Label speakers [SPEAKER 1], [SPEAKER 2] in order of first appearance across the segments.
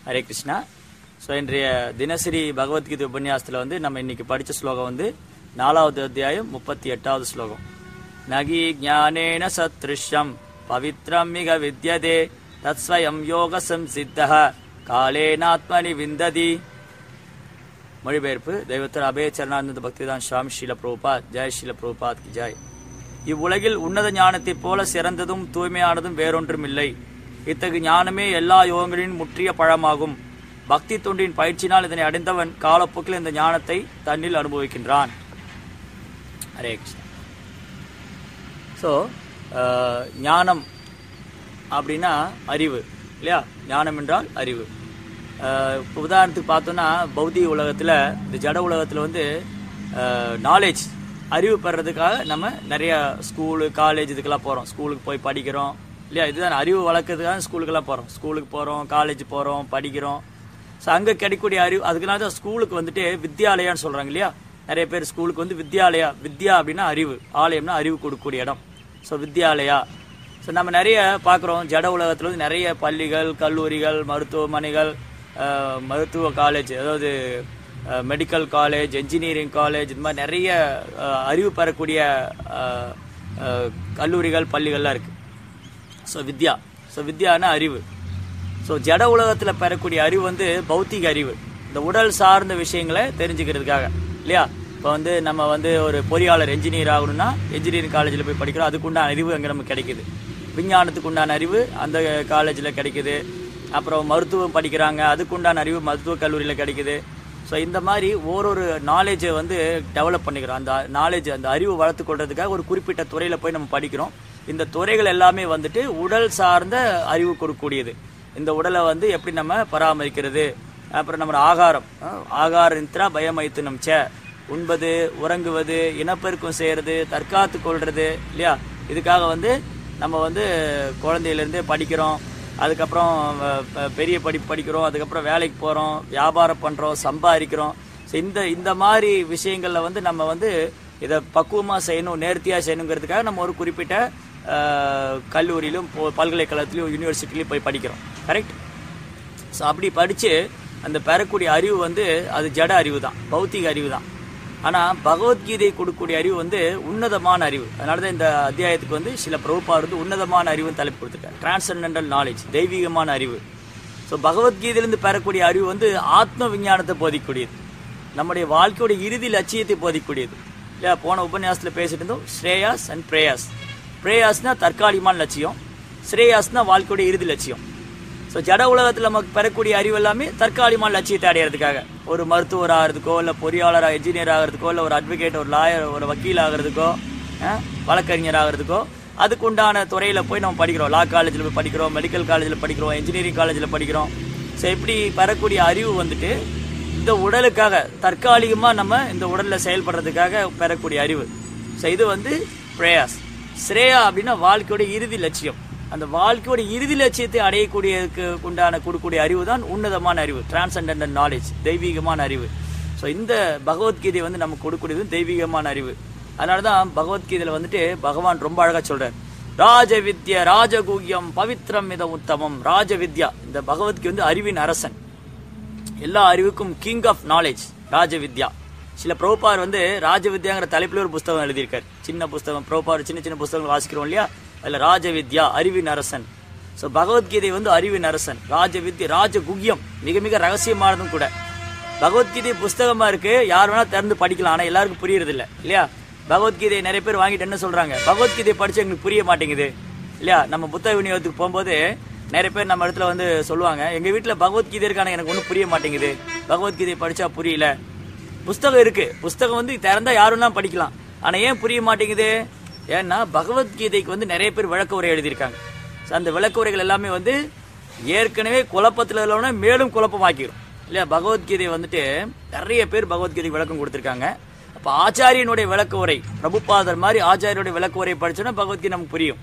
[SPEAKER 1] Hare Krishna so இன்றைய தினசரி பகவத்கீதை உபன்யாசத்தில் வந்து நம்ம இன்னைக்கு படித்த ஸ்லோகம் வந்து நாலாவது அத்தியாயம் முப்பத்தி எட்டாவது ஸ்லோகம் நகி ஞானேன சத்ருஷ்யம் பவித்ரம் மிக வித்யதே தத்ஸ்வயம் யோக சம்சித்தः காலேனாத்மனி விந்ததி மொழிபெயர்ப்பு தெய்வத்தர் அபய சரணானந்த பக்திதான் சுவாமி ஸ்ரீல பிரபுபாத் ஜெய் ஸ்ரீல பிரபுபாத் கி ஜெய் இவ்வுலகில் உன்னத ஞானத்தைப் போல சிறந்ததும் தூய்மையானதும் வேறொன்றும் இல்லை இத்தகு ஞானமே எல்லா யோகங்களின் முற்றிய பழமாகும் பக்தி தொண்டின் பயிற்சினால் இதனை அடைந்தவன் காலப்போக்கில் இந்த ஞானத்தை தன்னில் அனுபவிக்கின்றான் ஹரே கிருஷ்ணா ஸோ ஞானம் அப்படின்னா அறிவு இல்லையா ஞானம் என்றால் அறிவு இப்போ உதாரணத்துக்கு பார்த்தோன்னா பௌதிக உலகத்தில் இந்த ஜட உலகத்தில் வந்து நாலேஜ் அறிவு பெறதுக்காக நம்ம நிறைய ஸ்கூலு காலேஜ் இதுக்கெல்லாம் போகிறோம் ஸ்கூலுக்கு போய் படிக்கிறோம் இல்லையா இதுதான் அறிவு வளர்க்கறதுக்காக ஸ்கூலுக்கெல்லாம் போகிறோம் ஸ்கூலுக்கு போகிறோம் காலேஜ் போகிறோம் படிக்கிறோம் ஸோ அங்கே கிடைக்கக்கூடிய அறிவு அதுக்குனால தான் ஸ்கூலுக்கு வந்துட்டு வித்யாலயான்னு சொல்கிறாங்க இல்லையா நிறைய பேர் ஸ்கூலுக்கு வந்து வித்யாலயா வித்யா அப்படின்னா அறிவு ஆலயம்னா அறிவு கொடுக்கக்கூடிய இடம் ஸோ வித்யாலயா ஸோ நம்ம நிறைய பார்க்குறோம் ஜட உலகத்தில் வந்து நிறைய பள்ளிகள் கல்லூரிகள் மருத்துவமனைகள் அஹ், மருத்துவ காலேஜ் அதாவது மெடிக்கல் காலேஜ் என்ஜினியரிங் காலேஜ் இது மாதிரி நிறைய அஹ், அறிவு பெறக்கூடிய அஹ், அஹ், கல்லூரிகள் பள்ளிகள்லாம் இருக்குது ஸோ வித்யா ஸோ வித்யானா அறிவு ஸோ ஜட உலகத்தில் பெறக்கூடிய அறிவு வந்து பௌத்திக அறிவு இந்த உடல் சார்ந்த விஷயங்களை தெரிஞ்சுக்கிறதுக்காக இல்லையா இப்போ வந்து நம்ம வந்து ஒரு பொறியாளர் என்ஜினியர் ஆகணும்னா என்ஜினியரிங் காலேஜில் போய் படிக்கிறோம் அதுக்குண்டான அறிவு அங்கே நமக்கு கிடைக்குது விஞ்ஞானத்துக்கு உண்டான அறிவு அந்த காலேஜில் கிடைக்குது அப்புறம் மருத்துவம் படிக்கிறாங்க அதுக்குண்டான அறிவு மருத்துவக் கல்லூரியில் கிடைக்குது ஸோ இந்த மாதிரி ஓரொரு நாலேஜை வந்து டெவலப் பண்ணிக்கிறோம் அந்த நாலேஜ் அந்த அறிவு வளர்த்து கொள்றதுக்காக ஒரு குறிப்பிட்ட துறையில் போய் நம்ம படிக்கிறோம் இந்த துறைகள் எல்லாமே வந்துட்டு உடல் சார்ந்த அறிவு கொடுக்கக்கூடியது இந்த உடலை வந்து எப்படி நம்ம பராமரிக்கிறது அப்புறம் நம்ம ஆகாரம் அஹ், ஆகார நித்ரா பயமைத்துனம் சே உண்பது உறங்குவது இனப்பெருக்கம் செய்யறது தற்காத்து கொள்றது இல்லையா இதுக்காக வந்து நம்ம வந்து குழந்தையிலேருந்தே படிக்கிறோம் அதுக்கப்புறம் அஹ், ப- பெரிய படிப்பு படிக்கிறோம் அதுக்கப்புறம் வேலைக்கு போகிறோம் வியாபாரம் பண்ணுறோம் சம்பாதிக்கிறோம் ஸோ இந்த இந்த மாதிரி விஷயங்களில் வந்து நம்ம வந்து இதை பக்குவமாக செய்யணும் நேர்த்தியாக செய்யணுங்கிறதுக்காக நம்ம ஒரு குறிப்பிட்ட அஹ், கல்லூரியிலும் போ- பல்கலைக்கழகத்திலும் யூனிவர்சிட்டிலையும் போய் படிக்கிறோம் கரெக்ட் ஸோ அப்படி படித்து அந்த பெறக்கூடிய அறிவு வந்து அது ஜட அறிவு தான் பௌத்திக அறிவு தான் ஆனால் பகவத்கீதை கொடுக்கக்கூடிய அறிவு வந்து உன்னதமான அறிவு அதனால தான் இந்த அத்தியாயத்துக்கு வந்து சில பிரபுபார் வந்து உன்னதமான அறிவுன்னு தலைப்பு கொடுத்துருக்காரு டிரான்சென்டென்டல் நாலேஜ் தெய்வீகமான அறிவு ஸோ பகவத்கீதையிலிருந்து பெறக்கூடிய அறிவு வந்து ஆத்ம விஞ்ஞானத்தை போதிக்கக்கூடியது நம்முடைய வாழ்க்கையோட இறுதி லட்சியத்தை போதிக்கக்கூடியது இல்லையா போன உபன்யாசத்தில் பேசிட்டு இருந்தோம் ஸ்ரேயாஸ் அண்ட் பிரேயாஸ் பிரேயாஸ்னா தற்காலிகமான லட்சியம் ஸ்ரேயாஸ்னா வாழ்க்கையோட இறுதி லட்சியம் ஸோ ஜட உலகத்தில் நமக்கு பெறக்கூடிய அறிவு எல்லாமே தற்காலிகமான லட்சியத்தை அடையிறதுக்காக ஒரு மருத்துவர் ஆகிறதுக்கோ இல்லை பொறியாளராக இன்ஜினியர் ஆகிறதுக்கோ இல்லை ஒரு அட்வொகேட் ஒரு லாயர் ஒரு வக்கீல் ஆகிறதுக்கோ அஹ், வழக்கறிஞர் ஆகிறதுக்கோ அதுக்கு உண்டான துறையில் போய் நம்ம படிக்கிறோம் லா காலேஜில் போய் படிக்கிறோம் மெடிக்கல் காலேஜில் படிக்கிறோம் இன்ஜினியரிங் காலேஜில் படிக்கிறோம் ஸோ இப்படி பெறக்கூடிய அறிவு வந்துட்டு இந்த உடலுக்காக தற்காலிகமாக நம்ம இந்த உடலில் செயல்படுறதுக்காக பெறக்கூடிய அறிவு ஸோ இது வந்து பிரேயாஸ் ஸ்ரேயா அப்படின்னா வாழ்க்கையோட இறுதி லட்சியம் அந்த வாழ்க்கையோட இறுதி லட்சியத்தை அடையக்கூடியதுக்கு உண்டான கொடுக்கக்கூடிய அறிவு தான் உன்னதமான அறிவு டிரான்சென்டென்டல் நாலேஜ் தெய்வீகமான அறிவு ஸோ இந்த பகவத்கீதை வந்து நமக்கு கொடுக்கக்கூடியது தெய்வீகமான அறிவு அதனால தான் பகவத்கீதையில் வந்துட்டு பகவான் ரொம்ப அழகாக சொல்றார் ராஜ வித்யா ராஜகூகியம் பவித்ரம் மித உத்தமம் ராஜ வித்யா இந்த பகவத்கீதை வந்து அறிவின் அரசன் எல்லா அறிவுக்கும் கிங் ஆஃப் நாலேஜ் ராஜ வித்யா சில பிரபுபார் வந்து ராஜ வித்யாங்கிற தலைப்புல ஒரு புஸ்தகம் எழுதியிருக்காரு சின்ன புஸ்தகம் பிரபுபார் சின்ன சின்ன புஸ்தகங்கள் வாசிக்கிறோம் இல்லையா அதுல ராஜ வித்யா அறிவின் அரசன் ஸோ பகவத்கீதை வந்து அறிவின் அரசன் ராஜ வித்யா ராஜ குக்கியம் மிக மிக ரகசியமானதும் கூட பகவத்கீதை புஸ்தகமா இருக்கு யார் வேணா திறந்து படிக்கலாம் ஆனா எல்லாருக்கும் புரியறது இல்ல இல்லையா பகவத்கீதை நிறைய பேர் வாங்கிட்டு என்ன சொல்றாங்க பகவத்கீதை படிச்சு எங்களுக்கு புரிய மாட்டேங்குது இல்லையா நம்ம புத்தக விநியோகத்துக்கு போகும்போது நிறைய பேர் நம்ம இடத்துல வந்து சொல்லுவாங்க எங்க வீட்டுல பகவத்கீதை இருக்கான எனக்கு ஒன்றும் புரிய மாட்டேங்குது பகவத்கீதை படிச்சா புரியல புஸ்தகம் இருக்கு புஸ்தகம் வந்து திறந்தா யாரும் தான் படிக்கலாம் ஆனா ஏன் புரிய மாட்டேங்குது ஏன்னா பகவத்கீதைக்கு வந்து நிறைய பேர் விளக்க உரை எழுதியிருக்காங்க So, அந்த விளக்க உரைகள் எல்லாமே வந்து ஏற்கனவே குழப்பத்தில் உள்ளவன மேலும் குழப்பமாக்கிடும் இல்லையா பகவத்கீதை வந்துட்டு நிறைய பேர் பகவத்கீதை விளக்கம் கொடுத்துருக்காங்க அப்போ ஆச்சாரியனுடைய விளக்க உரை பிரபுபாதர் மாதிரி ஆச்சாரியனுடைய விளக்க உரை படிச்சோன்னா பகவத்கீதை நமக்கு புரியும்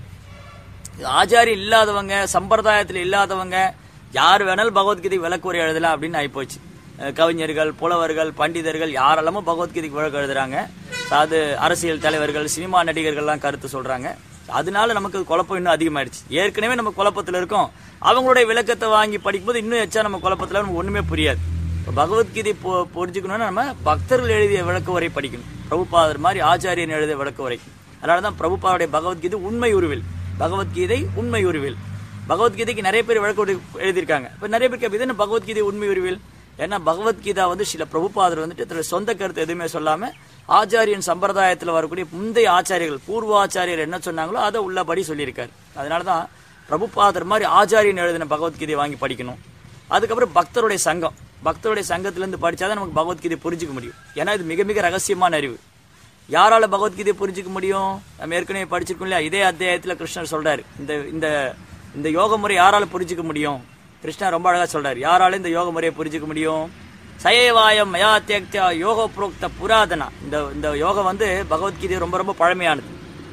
[SPEAKER 1] ஆச்சாரி இல்லாதவங்க சம்பிரதாயத்தில் இல்லாதவங்க யார் வேணாலும் பகவத்கீதை விளக்குரை எழுதலாம் அப்படின்னு ஆயிப்போச்சு அஹ் கவிஞர்கள் புலவர்கள் பண்டிதர்கள் யாரெல்லாமோ பகவத்கீதைக்கு விளக்கு எழுதுறாங்க அது அரசியல் தலைவர்கள் சினிமா நடிகர்கள்லாம் கருத்து சொல்றாங்க அதனால நமக்கு குழப்பம் இன்னும் அதிகமாயிடுச்சு ஏற்கனவே நம்ம குழப்பத்துல இருக்கோம் அவங்களுடைய விளக்கத்தை வாங்கி படிக்கும்போது இன்னும் எச்சா நம்ம குழப்பத்துல நமக்கு ஒண்ணுமே புரியாது இப்ப பகவத்கீதை பொ- புரிஞ்சுக்கணும்னா நம்ம பக்தர்கள் எழுதிய விளக்க உரை படிக்கணும் பிரபுபாதர் மாதிரி ஆச்சாரியன் எழுதிய விளக்க உரை அதனாலதான் பிரபுபாவுடைய பகவத்கீதை உண்மை உருவில் பகவத்கீதை உண்மை உருவில் பகவத்கீதைக்கு நிறைய பேர் விளக்க உரை எழுதியிருக்காங்க இப்ப நிறைய பேர் கேட்பது என்ன பகவத்கீதை உண்மை உருவில் ஏன்னா பகவத்கீதா வந்து சில பிரபுபாதர் வந்துட்டு தன்னுடைய சொந்த கருத்து எதுவுமே சொல்லாம ஆச்சாரியன் சம்பிரதாயத்துல வரக்கூடிய முந்தைய ஆச்சாரியர்கள் பூர்வாச்சாரியர் என்ன சொன்னாங்களோ அதை உள்ளபடி சொல்லியிருக்காரு அதனாலதான் பிரபுபாதர் மாதிரி ஆச்சாரியன் எழுதின பகவத்கீதையை வாங்கி படிக்கணும் அதுக்கப்புறம் பக்தருடைய சங்கம் பக்தருடைய சங்கத்துல இருந்து படிச்சாதான் நமக்கு பகவத்கீதை புரிஞ்சுக்க முடியும் ஏன்னா இது மிக மிக ரகசியமான அறிவு யாரால பகவத்கீதையை புரிஞ்சுக்க முடியும் நம்ம ஏற்கனவே படிச்சிருக்கோம் இல்லையா இதே அத்தியாயத்துல கிருஷ்ணர் சொல்றாரு இந்த இந்த இந்த யோக முறை யாரால புரிஞ்சுக்க முடியும் கிருஷ்ணர் ரொம்ப அழகா சொல்றாரு யாரால இந்த யோக முறையை புரிஞ்சுக்க முடியும் சயவாயம் மயா தியக்தியா யோக புரோக்த புராதனா இந்த இந்த யோகம் வந்து பகவத்கீதை ரொம்ப ரொம்ப பழமையானது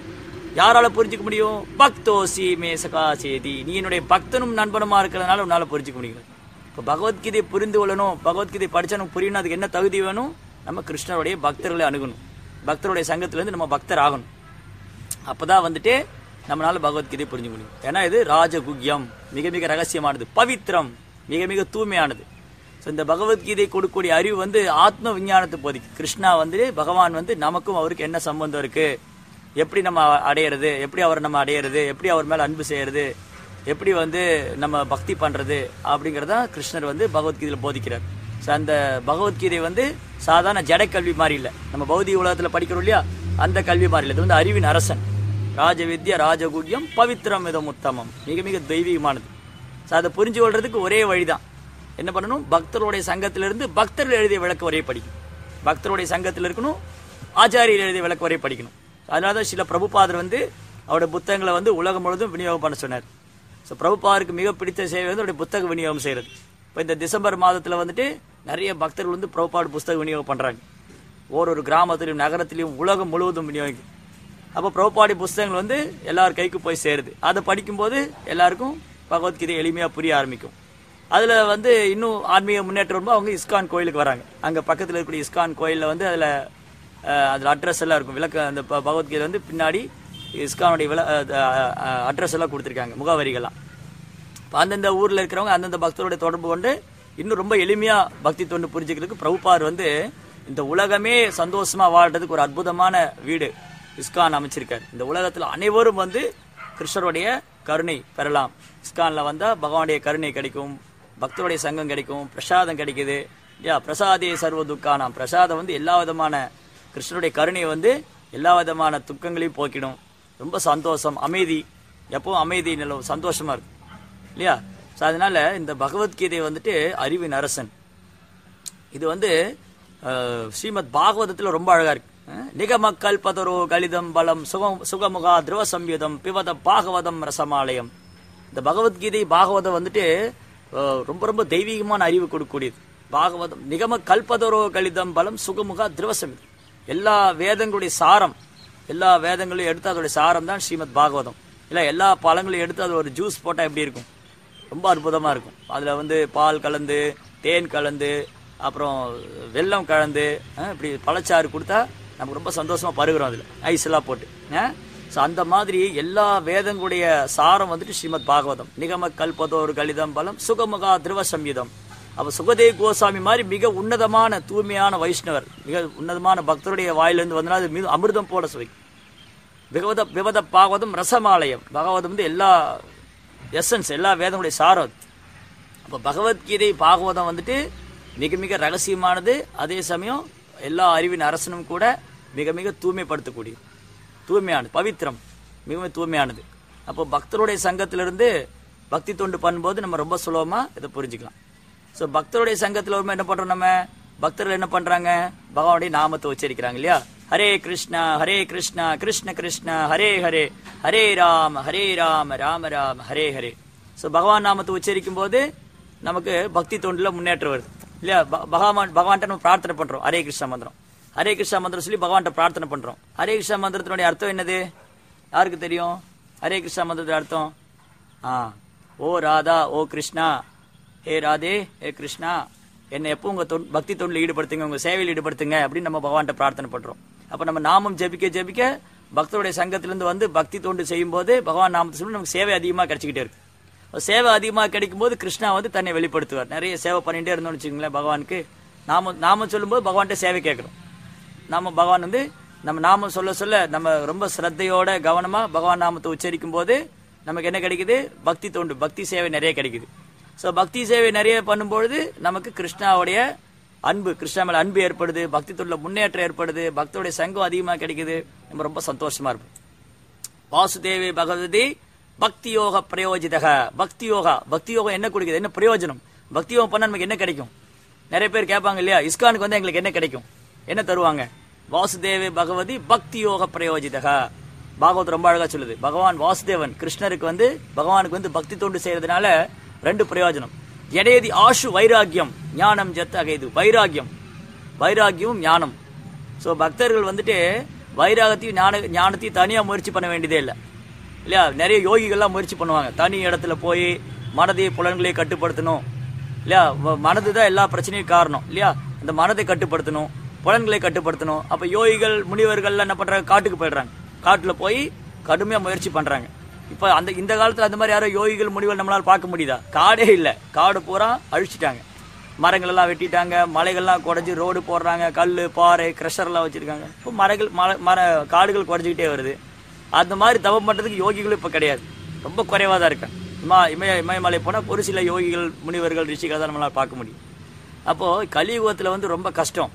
[SPEAKER 1] யாரால புரிஞ்சுக்க முடியும் பக்தோசி மே சகா சேதி நீ என்னுடைய பக்தனும் நண்பனுமா இருக்கிறதுனால உன்னால புரிஞ்சுக்க முடியும் இப்போ பகவத்கீதையை புரிந்து கொள்ளணும் பகவத்கீதை படிச்சா நமக்கு புரியணும் அதுக்கு என்ன தகுதி வேணும் நம்ம கிருஷ்ணருடைய பக்தர்களை அணுகணும் பக்தருடைய சங்கத்திலேருந்து நம்ம பக்தர் ஆகணும் அப்பதான் வந்துட்டு நம்மளால பகவத்கீதை புரிஞ்சு முடியும் ஏன்னா இது ராஜகுக்யம் மிக மிக ரகசியமானது பவித்ரம் மிக மிக தூய்மையானது ஸோ இந்த பகவத்கீதை கொடுக்கக்கூடிய அறிவு வந்து ஆத்ம விஞ்ஞானத்தை போதிக்கு கிருஷ்ணா வந்து பகவான் வந்து நமக்கும் அவருக்கு என்ன சம்பந்தம் இருக்கு எப்படி நம்ம அடையிறது எப்படி அவரை நம்ம அடையிறது எப்படி அவர் மேல அன்பு செய்யறது எப்படி வந்து நம்ம பக்தி பண்றது அப்படிங்கறத கிருஷ்ணர் வந்து பகவத்கீதையில போதிக்கிறார் ஸோ அந்த பகவத்கீதை வந்து சாதாரண ஜட கல்வி மாதிரி இல்லை நம்ம பௌதிக உலகத்துல படிக்கிறோம் இல்லையா அந்த கல்வி மாதிரி இல்லை இது வந்து அறிவின் அரசன் ராஜவித்யா ராஜகுகியம் பவித்ரம் இதம் உத்தமம் மிக மிக தெய்வீகமானது ஸோ அதை புரிஞ்சு கொள்றதுக்கு ஒரே வழிதான் என்ன பண்ணணும் பக்தருடைய சங்கத்திலிருந்து பக்தர்கள் எழுதிய விளக்க உரையை படிக்கணும் பக்தருடைய சங்கத்தில் இருக்கணும் ஆச்சாரியர் எழுதிய விளக்க உரையை படிக்கணும் அதனால தான் சில பிரபுபாதர் வந்து அவருடைய புத்தகங்களை வந்து உலகம் முழுவதும் விநியோகம் பண்ண சொன்னார் ஸோ பிரபுபாதருக்கு மிக பிடித்த சேவை வந்து அவருடைய புத்தக விநியோகம் செய்யறது இப்போ இந்த டிசம்பர் மாதத்துல வந்துட்டு நிறைய பக்தர்கள் வந்து பிரபுபாடு புத்தக விநியோகம் பண்றாங்க ஓரொரு கிராமத்திலும் நகரத்திலும் உலகம் முழுவதும் விநியோகிக்கும் அப்போ பிரபுபாடி புஸ்தகங்கள் வந்து எல்லார் கைக்கு போய் சேருது அதை படிக்கும்போது எல்லாருக்கும் பகவத்கீதை எளிமையா புரிய ஆரம்பிக்கும் அதுல வந்து இன்னும் ஆன்மீக முன்னேற்றம் வரும்போது அவங்க இஸ்கான் கோயிலுக்கு வராங்க அங்க பக்கத்துல இருக்கக்கூடிய இஸ்கான் கோயில்ல வந்து அதுல அஹ், அதுல அட்ரஸ் எல்லாம் இருக்கும் விளக்க அந்த ப- பகவத்கீதை வந்து பின்னாடி இஸ்கானுடைய விள அட்ரஸ் எல்லாம் கொடுத்துருக்காங்க முகவரிகள்லாம் இப்போ அந்தந்த ஊர்ல இருக்கிறவங்க அந்தந்த பக்தரோட தொடர்பு கொண்டு இன்னும் ரொம்ப எளிமையா பக்தி தொண்டு புரிஞ்சுக்கிறதுக்கு பிரபுபார் வந்து இந்த உலகமே சந்தோஷமா வாழ்றதுக்கு ஒரு அற்புதமான வீடு இஸ்கான் அமைச்சிருக்காரு இந்த உலகத்துல அனைவரும் வந்து கிருஷ்ணருடைய கருணை பெறலாம் இஸ்கான்ல வந்தா பகவானுடைய கருணை கிடைக்கும் பக்தருடைய சங்கம் கிடைக்கும் பிரசாதம் கிடைக்குது இல்லையா பிரசாதே சர்வ துக்கானாம் பிரசாதம் வந்து எல்லா விதமான கிருஷ்ணருடைய கருணை வந்து எல்லா விதமான துக்கங்களையும் போக்கிடும் ரொம்ப சந்தோஷம் அமைதி எப்பவும் அமைதி நிலவும் சந்தோஷமா இருக்கும் இல்லையா ஸோ அதனால இந்த பகவத்கீதை வந்துட்டு அறிவின் அரசன் இது வந்து அஹ், ஸ்ரீமத் பாகவதத்துல ரொம்ப அழகா இருக்கு அஹ், நிகம கல்பதரோ கலிதம் பலம் சுகம் சுகமுகா திருவ சம்யுதம் பிவத பாகவதம் ரசமாலயம் இந்த பகவத்கீதை பாகவதம் வந்துட்டு அஹ், ரொம்ப ரொம்ப தெய்வீகமான அறிவு கொடுக்கக்கூடியது பாகவதம் நிகம கல்பதரோ கலிதம் பலம் சுகமுகா திருவ சம்யுதம் எல்லா வேதங்களுடைய சாரம் எல்லா வேதங்களையும் எடுத்து அதோடைய சாரம் தான் ஸ்ரீமத் பாகவதம் இல்ல எல்லா பழங்களையும் எடுத்து அது ஒரு ஜூஸ் போட்டா எப்படி இருக்கும் ரொம்ப அற்புதமா இருக்கும் அதுல வந்து பால் கலந்து தேன் கலந்து அப்புறம் வெல்லம் கலந்து அஹ், இப்படி பழச்சாறு கொடுத்தா நமக்கு ரொம்ப சந்தோஷமா பருகிறோம் அதுல ஐஸ் எல்லாம் போட்டு ஸோ அந்த மாதிரி எல்லா வேதங்களுடைய சாரம் வந்துட்டு ஸ்ரீமத் பாகவதம் நிகம கல்பதோர் கலிதம் பலம் சுகமுகா திருவ சம்யுதம் அப்ப சுகதேவ் கோசாமி மாதிரி மிக உன்னதமான தூய்மையான வைஷ்ணவர் மிக உன்னதமான பக்தருடைய வாயிலிருந்து வந்தனா அது மிக அமிர்தம் போல சுவை விகவத விவத பாகவதம் ரசமாலயம் பகவதம் வந்து எல்லா எசன்ஸ் எல்லா வேதங்களுடைய சாரம் அது. அப்ப பகவத்கீதை பாகவதம் வந்துட்டு மிக மிக ரகசியமானது அதே சமயம் எல்லா அறிவின் அரசனும் கூட மிக மிக தூய்மைப்படுத்தக்கூடியது தூய்மையானது பவித்திரம் மிகவும் தூய்மையானது அப்போ பக்தருடைய சங்கத்திலிருந்து பக்தி தொண்டு பண்ணும்போது நம்ம ரொம்ப சுலபமா இதை புரிஞ்சுக்கலாம் ஸோ பக்தருடைய சங்கத்தில் வரும்போது என்ன பண்றோம் நம்ம பக்தர்கள் என்ன பண்றாங்க பகவானுடைய நாமத்தை உச்சரிக்கிறாங்க இல்லையா ஹரே கிருஷ்ணா ஹரே கிருஷ்ணா கிருஷ்ண கிருஷ்ணா ஹரே ஹரே ஹரே ராம ஹரே ராம ராம ராம ஹரே ஹரே ஸோ பகவான் நாமத்தை உச்சரிக்கும் போது நமக்கு பக்தி தொண்டுல முன்னேற்றம் வருது இல்லையா ப- பகவான் பகவான்கிட்ட நம்ம பிரார்த்தனை பண்றோம் ஹரே கிருஷ்ணா மந்திரம் ஹரே கிருஷ்ணா மந்திரம் சொல்லி பகவான்கிட்ட பிரார்த்தனை பண்றோம் ஹரே கிருஷ்ணா மந்திரத்தினுடைய அர்த்தம் என்னது யாருக்கு தெரியும் ஹரே கிருஷ்ணா மந்திரத்துடைய அர்த்தம் ஆ ஓ ராதா ஓ கிருஷ்ணா ஹே ராதே ஹே கிருஷ்ணா என்னை எப்போ உங்க தொண்- பக்தி தொண்டில் ஈடுபடுத்துங்க உங்க சேவையில் ஈடுபடுத்துங்க அப்படின்னு நம்ம பகவான்கிட்ட பிரார்த்தனை பண்றோம் அப்ப நம்ம நாமம் ஜெபிக்க ஜெபிக்க பக்தருடைய சங்கத்திலிருந்து வந்து பக்தி தொண்டு செய்யும் போது பகவான் நாமத்தை சொல்லி நமக்கு சேவை அதிகமாக கிடைச்சிக்கிட்டே இருக்கு சேவை அதிகமாக கிடைக்கும் போது கிருஷ்ணா வந்து தன்னை வெளிப்படுத்துவார் நிறைய சேவை பண்ணிட்டே இருந்தோம்னு வச்சுக்கோங்களேன் பகவானுக்கு நாம நாம சொல்லும்போது பகவான்கிட்ட சேவை கேட்குறோம் நாம பகவான் வந்து நம்ம நாம சொல்ல சொல்ல நம்ம ரொம்ப சிரத்தையோட கவனமா பகவான் நாமத்தை உச்சரிக்கும் போது நமக்கு என்ன கிடைக்குது பக்தி தோண்டு பக்தி சேவை நிறைய கிடைக்குது ஸோ பக்தி சேவை நிறைய பண்ணும்பொழுது நமக்கு கிருஷ்ணாவுடைய அன்பு கிருஷ்ணா மேல அன்பு ஏற்படுது பக்தி தொண்டில் முன்னேற்றம் ஏற்படுது பக்தருடைய சங்கம் அதிகமாக கிடைக்குது நம்ம ரொம்ப சந்தோஷமா இருப்போம் வாசுதேவி பகவதி பக்தி யோக பிரயோஜிதக பக்தி யோகா பக்தி யோகம் என்ன கொடுக்குது என்ன பிரயோஜனம் பக்தி யோகம் பண்ணா நமக்கு என்ன கிடைக்கும் நிறைய பேர் கேட்பாங்க இல்லையா இஸ்கானுக்கு வந்து எங்களுக்கு என்ன கிடைக்கும் என்ன தருவாங்க வாசுதேவி பகவதி பக்தி யோக பிரயோஜிதக பாகவத் ரொம்ப அழகா சொல்லுது பகவான் வாசுதேவன் கிருஷ்ணருக்கு வந்து பகவானுக்கு வந்து பக்தி தொண்டு செய்யறதுனால ரெண்டு பிரயோஜனம் எடையதி ஆஷு வைராக்கியம் ஞானம் ஜத் அகைது வைராக்கியம் வைராக்கியமும் ஞானம் ஸோ பக்தர்கள் வந்துட்டு வைராகத்தையும் ஞான ஞானத்தையும் தனியாக முயற்சி பண்ண வேண்டியதே இல்லை இல்லையா நிறைய யோகிகள்லாம் முயற்சி பண்ணுவாங்க தனி இடத்துல போய் மனதை புலன்களை கட்டுப்படுத்தணும் இல்லையா வ- மனது தான் எல்லா பிரச்சனையும் காரணம் இல்லையா அந்த மனதை கட்டுப்படுத்தணும் புலன்களை கட்டுப்படுத்தணும் அப்போ யோகிகள் முனிவர்கள்லாம் என்ன பண்ணுறாங்க காட்டுக்கு போயிடுறாங்க காட்டில் போய் கடுமையாக முயற்சி பண்ணுறாங்க இப்போ அந்த இந்த காலத்தில் அந்த மாதிரி யாரோ யோகிகள் முனிவர் நம்மளால பார்க்க முடியுதா காடே இல்லை காடு பூரா அழிச்சிட்டாங்க மரங்கள் எல்லாம் வெட்டிட்டாங்க மலைகள்லாம் குறைஞ்சி ரோடு போடுறாங்க கல் பாறை எல்லாம் வச்சிருக்காங்க இப்போ மரங்கள் மர மர காடுகள் குறைஞ்சிக்கிட்டே வருது அந்த மாதிரி தவம் பண்ணுறதுக்கு யோகிகளும் இப்போ கிடையாது ரொம்ப குறைவாக தான் இருக்காங்க இமா இமய இமயமலை போனால் ஒரு சில யோகிகள் முனிவர்கள் ரிஷிகள் தான் நம்மளால் பார்க்க முடியும் அப்போது கலியுகத்தில் வந்து ரொம்ப கஷ்டம்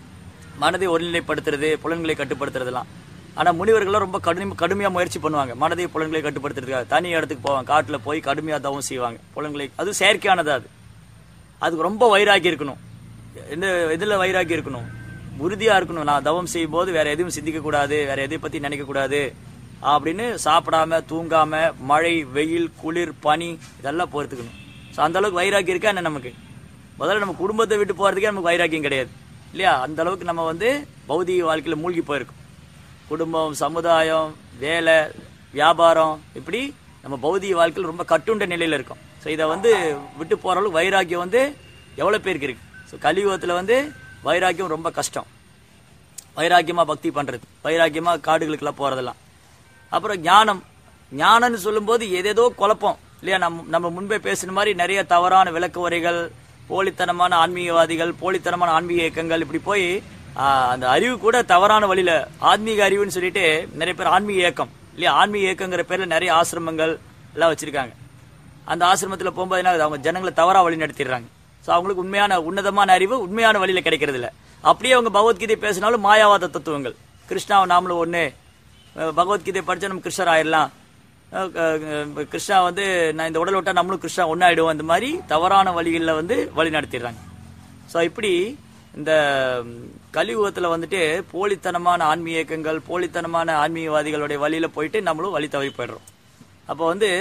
[SPEAKER 1] மனதை ஒருநிலைப்படுத்துறது புலன்களை கட்டுப்படுத்துறதுலாம் ஆனால் முனிவர்கள்லாம் ரொம்ப கடுமை கடுமையாக முயற்சி பண்ணுவாங்க மனதை புலன்களை கட்டுப்படுத்துறதுக்காக தனி இடத்துக்கு போவாங்க காட்டில் போய் கடுமையாக தவம் செய்வாங்க புலன்களை அது செயற்கையானது அது அதுக்கு ரொம்ப வைராகி இருக்கணும் எந்த இதில் வைராகி இருக்கணும் உறுதியாக இருக்கணும் நான் தவம் செய்யும் போது வேற எதுவும் சிந்திக்க கூடாது வேற எதை பற்றி நினைக்க கூடாது அப்படின்னு சாப்பிடாம தூங்காம மழை வெயில் குளிர் பனி இதெல்லாம் பொறுத்துக்கணும் ஸோ அந்த அளவுக்கு வைராகி இருக்கா என்ன நமக்கு முதல்ல நம்ம குடும்பத்தை விட்டு போறதுக்கே நமக்கு வைராக்கியம் கிடையாது இல்லையா அந்த அளவுக்கு நம்ம வந்து பௌதிக வாழ்க்கையில மூழ்கி போயிருக்கோம் குடும்பம் சமுதாயம் வேலை வியாபாரம் இப்படி நம்ம பௌதிக வாழ்க்கையில் ரொம்ப கட்டுண்ட நிலையில இருக்கோம் ஸோ இதை வந்து விட்டு போற அளவுக்கு வைராக்கியம் வந்து எவ்வளோ பேருக்கு இருக்கு ஸோ கலியுகத்தில் வந்து வைராக்கியம் ரொம்ப கஷ்டம் வைராக்கியமா பக்தி பண்றது வைராக்கியமா காடுகளுக்கெல்லாம் போறதெல்லாம் அப்புறம் ஞானம் ஞானம்னு சொல்லும்போது ஏதேதோ குழப்பம் இல்லையா நம்ம நம்ம முன்பே பேசின மாதிரி நிறைய தவறான விளக்க உரைகள் போலித்தனமான ஆன்மீகவாதிகள் போலித்தனமான ஆன்மீக இயக்கங்கள் இப்படி போய் ஆ, அந்த அறிவு கூட தவறான வழியில ஆன்மீக அறிவுன்னு சொல்லிட்டு நிறைய பேர் ஆன்மீக இயக்கம் இல்லையா ஆன்மீக இயக்கங்கிற பேர்ல நிறைய ஆசிரமங்கள் எல்லாம் வச்சிருக்காங்க அந்த ஆசிரமத்தில் போகும்போது என்ன ஆகுது? அவங்க ஜனங்களை தவறா வழி நடத்திடுறாங்க ஸோ அவங்களுக்கு உண்மையான உன்னதமான அறிவு உண்மையான வழியில கிடைக்கிறது இல்ல அப்படியே அவங்க பகவத்கீதை பேசினாலும் மாயாவாத தத்துவங்கள் கிருஷ்ணாவை நாமளும் ஒண்ணு அஹ் பகவத்கீதை படிச்சா நம்ம கிருஷ்ணர் ஆயிடலாம் அஹ் அஹ் கிருஷ்ணா வந்து நான் இந்த உடல் விட்டா நம்மளும் கிருஷ்ணா ஒன்னாயிடுவோம் அந்த மாதிரி தவறான வழிகளில் வந்து வழி நடத்திடுறாங்க ஸோ இப்படி இந்த ம், கலியுகத்துல வந்துட்டு போலித்தனமான ஆன்மீக இயக்கங்கள் போலித்தனமான ஆன்மீகவாதிகளுடைய வழியில போயிட்டு நம்மளும் வழி தவறி போயிடுறோம் அப்போ வந்து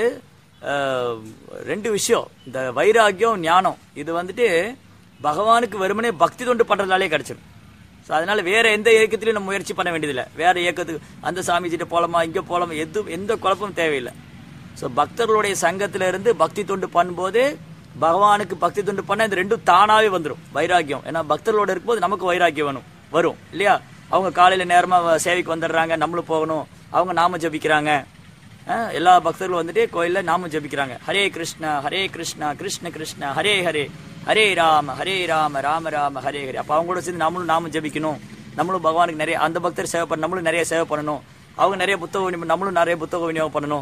[SPEAKER 1] அஹ், ரெண்டு விஷயம் இந்த வைராக்கியம் ஞானம் இது வந்துட்டு பகவானுக்கு வெறுமனே பக்தி தொண்டு பண்றதுனாலே கிடைச்சிடும் ஸோ அதனால வேற எந்த இயக்கத்திலையும் நம்ம முயற்சி பண்ண வேண்டியதில்லை வேற இயக்கத்துக்கு அந்த சாமிஜிட்ட போலாமா இங்க போலாமா எது எந்த குழப்பமும் தேவையில்லை ஸோ பக்தர்களுடைய சங்கத்துல இருந்து பக்தி தொண்டு பண்ணும்போது பகவானுக்கு பக்தி தொண்டு பண்ண இந்த ரெண்டும் தானாவே வந்துடும் வைராக்கியம் ஏன்னா பக்தர்களோட இருக்கும்போது நமக்கு வைராக்கியம் வேணும் வரும் இல்லையா அவங்க காலையில நேரமா வ- சேவைக்கு வந்துடுறாங்க நம்மளும் போகணும் அவங்க நாம ஜபிக்கிறாங்க அஹ் எல்லா பக்தர்களும் வந்துட்டு கோயில்ல நாம ஜபிக்கிறாங்க ஹரே கிருஷ்ணா ஹரே கிருஷ்ணா கிருஷ்ண கிருஷ்ணா ஹரே ஹரே ஹரே ராம ஹரே ராம ராம ராம ஹரே ஹரே அப்ப அவங்க கூட சேர்ந்து நம்மளும் நாம ஜபிக்கணும் நம்மளும் பகவானுக்கு நிறைய அந்த பக்தர் சேவை பண்ண நம்மளும் நிறைய சேவை பண்ணணும் அவங்க நிறைய புத்தக விநியோகம் நம்மளும் நிறைய புத்தக விநியோகம் பண்ணணும்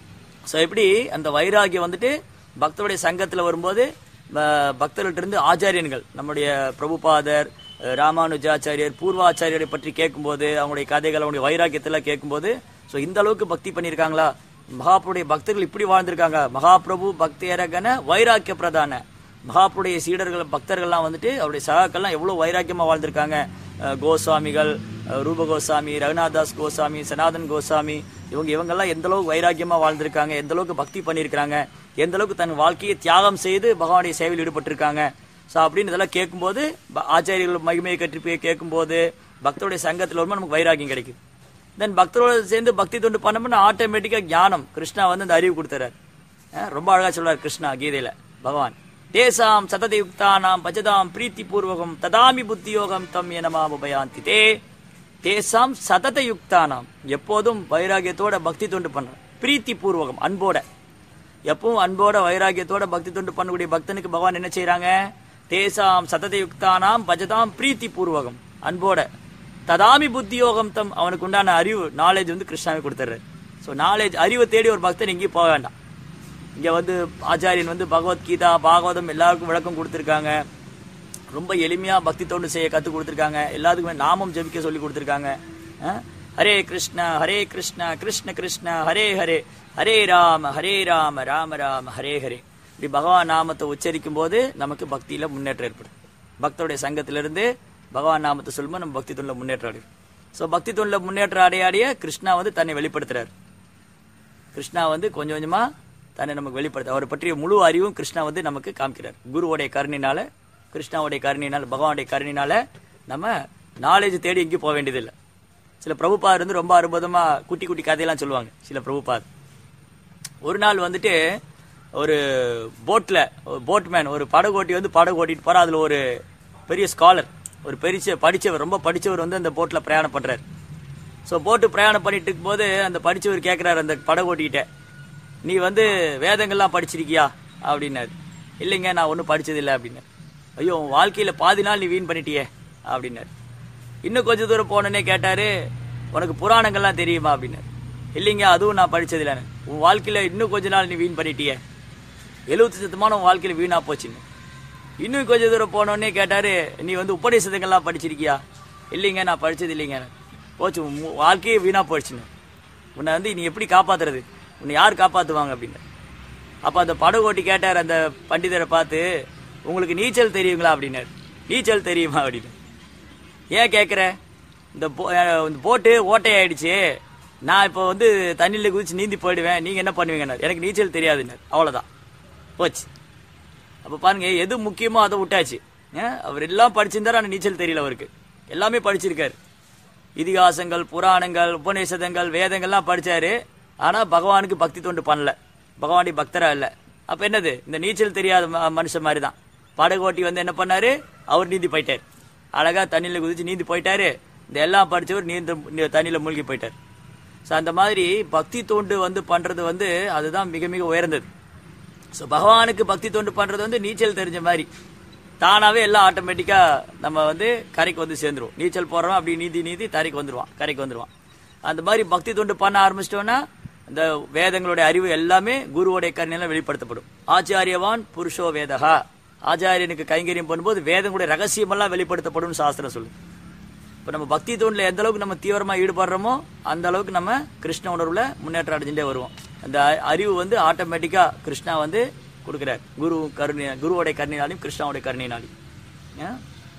[SPEAKER 1] ஸோ இப்படி அந்த வைராகியம் வந்துட்டு பக்தருடைய சங்கத்தில் வரும்போது ப- பக்தர்கள்ட்ட இருந்து ஆச்சாரியன்கள் நம்முடைய பிரபுபாதர் அஹ் ராமானுஜாச்சாரியர் பூர்வாச்சாரியரை பற்றி கேட்கும்போது அவங்களுடைய கதைகள் அவங்களுடைய வைராக்கியத்தெல்லாம் கேட்கும்போது ஸோ இந்த அளவுக்கு பக்தி பண்ணியிருக்காங்களா மகாபுருடைய பக்தர்கள் இப்படி வாழ்ந்திருக்காங்க மகாபிரபு பக்தியரகன வைராக்கிய பிரதான மகாபுருடைய சீடர்கள் பக்தர்கள்லாம் வந்துட்டு அவருடைய சகாக்கள்லாம் எவ்வளோ வைராக்கியமாக வாழ்ந்திருக்காங்க அஹ் கோஸ்வாமிகள் அஹ் ரூப கோஸ்வாமி ரகுநாதாஸ் கோஸ்வாமி சனாதன் கோஸ்வாமி இவங்க இவங்கெல்லாம் எந்த அளவுக்கு வைராக்கியமா வாழ்ந்திருக்காங்க எந்த அளவுக்கு பக்தி பண்ணியிருக்காங்க எந்த அளவுக்கு தன் வாழ்க்கையை தியாகம் செய்து பகவானுடைய சேவையில் ஈடுபட்டிருக்காங்க ஸோ அப்படின்னு இதெல்லாம் கேட்கும்போது ப- ஆச்சாரியர்கள் மகிமையை கற்றி போய் கேட்கும்போது பக்தருடைய சங்கத்தில் வரும்போது நமக்கு வைராக்கியம் கிடைக்குது தென் பக்தரோட சேர்ந்து பக்தி தொண்டு பண்ணோம்னா ஆட்டோமேட்டிக்காக ஞானம் கிருஷ்ணா வந்து அந்த அறிவு கொடுத்துறாரு அஹ் ரொம்ப அழகா சொல்றார் கிருஷ்ணா கீதையில பகவான் தேசாம் சததயுக்தானாம் பஜதாம் பிரீத்தி பூர்வகம் ததாமி புத்தி யோகம் தம் எனமா உபயாந்தி தே தேசாம் சதத யுக்தானாம் எப்போதும் வைராகியத்தோட பக்தி தொண்டு பண்ற பிரீத்தி பூர்வகம் அன்போட எப்பவும் அன்போட வைராகியத்தோட பக்தி தொண்டு பண்ணக்கூடிய பக்தனுக்கு பகவான் என்ன செய்றாங்க தேசாம் சதத யுக்தானாம் பஜதாம் பிரீத்தி பூர்வகம் அன்போட ததாமி புத்தி யோகம் தம் அவனுக்கு உண்டான அறிவு நாலேஜ் வந்து கிருஷ்ணாவே கொடுத்துறாரு ஸோ நாலேஜ் அறிவை தேடி ஒரு பக்தன் எங்கேயும் போக வேண்டாம் இங்க வந்து ஆச்சாரியன் வந்து பகவத்கீதா பாகவதம் எல்லாருக்கும் விளக்கம் கொடுத்துருக்காங்க ரொம்ப எளிமையா பக்தி தொண்டு செய்ய கத்து கொடுத்துருக்காங்க எல்லாத்துக்குமே நாமம் ஜெபிக்க சொல்லி கொடுத்துருக்காங்க அஹ், ஹரே கிருஷ்ணா ஹரே கிருஷ்ணா கிருஷ்ண கிருஷ்ணா ஹரே ஹரே ஹரே ராம ஹரே ராம ராம ராம ஹரே ஹரே இப்படி பகவான் நாமத்தை உச்சரிக்கும் போது நமக்கு பக்தியில முன்னேற்றம் ஏற்படும் பக்தருடைய சங்கத்திலிருந்து பகவான் நாமத்தை சொல்லும்போது நம்ம பக்தி தொண்டில் முன்னேற்றம் அடையும் ஸோ பக்தி தொண்டில் முன்னேற்றம் அடைய அடைய கிருஷ்ணா வந்து தன்னை வெளிப்படுத்துறாரு கிருஷ்ணா வந்து கொஞ்சம் கொஞ்சமா தன்னை நமக்கு வெளிப்படுத்த அவரை பற்றிய முழு அறிவும் கிருஷ்ணா வந்து நமக்கு காமிக்கிறார் குருவோடைய கருணினால கிருஷ்ணாவுடைய கருணினால பகவானுடைய கருணினால நம்ம நாலேஜ் தேடி எங்கேயும் போக வேண்டியதில்லை சில பிரபுபாதர் வந்து ரொம்ப அற்புதமா குட்டி குட்டி கதையெல்லாம் சொல்லுவாங்க சில பிரபுபாதர் ஒரு நாள் வந்துட்டு ஒரு போட்ல போட்மேன் ஒரு படகு ஓட்டி வந்து படகு ஓட்டிட்டு போற அதுல ஒரு பெரிய ஸ்காலர் ஒரு பெரிய படிச்சவர் ரொம்ப படிச்சவர் வந்து அந்த போட்ல பிரயாணம் பண்றாரு ஸோ போட்டு பிரயாணம் பண்ணிட்டு இருக்கும்போது அந்த படிச்சவர் கேட்குறாரு அந்த படகு ஓட்டிக்கிட்ட நீ வந்து வேதங்கள்லாம் படிச்சிருக்கியா அப்படின்னாரு இல்லைங்க நான் ஒன்றும் படிச்சதில்லை அப்படின்னாரு ஐயோ உன் வாழ்க்கையில பாதி நாள் நீ வீண் பண்ணிட்டியே அப்படின்னாரு இன்னும் கொஞ்ச தூரம் போனோன்னே கேட்டாரு உனக்கு புராணங்கள்லாம் தெரியுமா அப்படின்னாரு இல்லைங்க அதுவும் நான் படிச்சதில்லைன்னு உன் வாழ்க்கையில இன்னும் கொஞ்ச நாள் நீ வீண் பண்ணிட்டியே எழுபத்தி சத்தமான உன் வாழ்க்கையில வீணா போச்சுன்னு இன்னும் கொஞ்ச தூரம் போனோடனே கேட்டாரு நீ வந்து உபதேசத்துக்கெல்லாம் படிச்சிருக்கியா இல்லைங்க நான் படிச்சது இல்லைங்க போச்சு உன் மு- வாழ்க்கையே வீணா போயிடுச்சுன்னு உன்னை வந்து நீ எப்படி காப்பாத்துறது உன்னை யார் காப்பாத்துவாங்க அப்படின்னு அப்ப அந்த படகோட்டி கேட்டார் அந்த பண்டிதரை பார்த்து உங்களுக்கு நீச்சல் தெரியுங்களா அப்படின்னாரு நீச்சல் தெரியுமா அப்படின்னு ஏன் கேட்குற இந்த போ- அஹ் இந்த போட்டு ஓட்டையாயிடுச்சு நான் இப்போ வந்து தண்ணியில் குதிச்சு நீந்தி போயிடுவேன் நீங்கள் என்ன பண்ணுவீங்கன்னாரு எனக்கு நீச்சல் தெரியாதுன்னாரு அவ்வளோதான் போச்சு அப்போ பாருங்க எது முக்கியமோ அதை விட்டாச்சு ஏன்? அவர் எல்லாம் படிச்சிருந்தாரு ஆனால் நீச்சல் தெரியல அவருக்கு எல்லாமே படிச்சிருக்காரு இதிகாசங்கள் புராணங்கள் உபநிஷதங்கள் வேதங்கள்லாம் படிச்சாரு ஆனா பகவானுக்கு பக்தி தொண்டு பண்ணல பகவானுடைய பக்தரா இல்ல அப்ப என்னது இந்த நீச்சல் தெரியாத ம- மனுஷன் மாதிரி தான் படகு ஓட்டி வந்து என்ன பண்ணாரு அவர் நீந்தி போயிட்டாரு அழகா தண்ணியில குதிச்சு நீந்தி போயிட்டாரு இந்த எல்லாம் படிச்சவர் நீந்த நீ- தண்ணியில மூழ்கி போயிட்டாரு ஸோ அந்த மாதிரி பக்தி தொண்டு வந்து பண்றது வந்து அதுதான் மிக மிக உயர்ந்தது ஸோ பகவானுக்கு பக்தி தொண்டு பண்றது வந்து நீச்சல் தெரிஞ்ச மாதிரி தானாவே எல்லாம் ஆட்டோமேட்டிக்கா நம்ம வந்து கரைக்கு வந்து சேர்ந்துருவோம் நீச்சல் போடுறோம் அப்படி நீந்தி நீந்தி தரைக்கு வந்துருவான் கரைக்கு வந்துருவான் அந்த மாதிரி பக்தி தொண்டு பண்ண ஆரம்பிச்சிட்டோம்னா இந்த வேதங்களுடைய அறிவு எல்லாமே குருவோடைய கருணையில வெளிப்படுத்தப்படும் ஆச்சாரியவான் புருஷோ வேதகா ஆச்சாரியனுக்கு கைங்கரியம் பண்ணும்போது வேதங்களுடைய ரகசியமெல்லாம் வெளிப்படுத்தப்படும் சாஸ்திரம் சொல்லுது இப்போ நம்ம பக்தி தோண்டில் எந்த அளவுக்கு நம்ம தீவிரமா ஈடுபடுறோமோ அந்த அளவுக்கு நம்ம கிருஷ்ண உணர்வுல முன்னேற்றம் அடைஞ்சுட்டே வருவோம் அந்த அ- அறிவு வந்து ஆட்டோமேட்டிக்கா கிருஷ்ணா வந்து கொடுக்குறார் குரு கருணை குருவோடைய கருணையினாலையும் கிருஷ்ணாவுடைய கருணையினாலையும் ஏன்?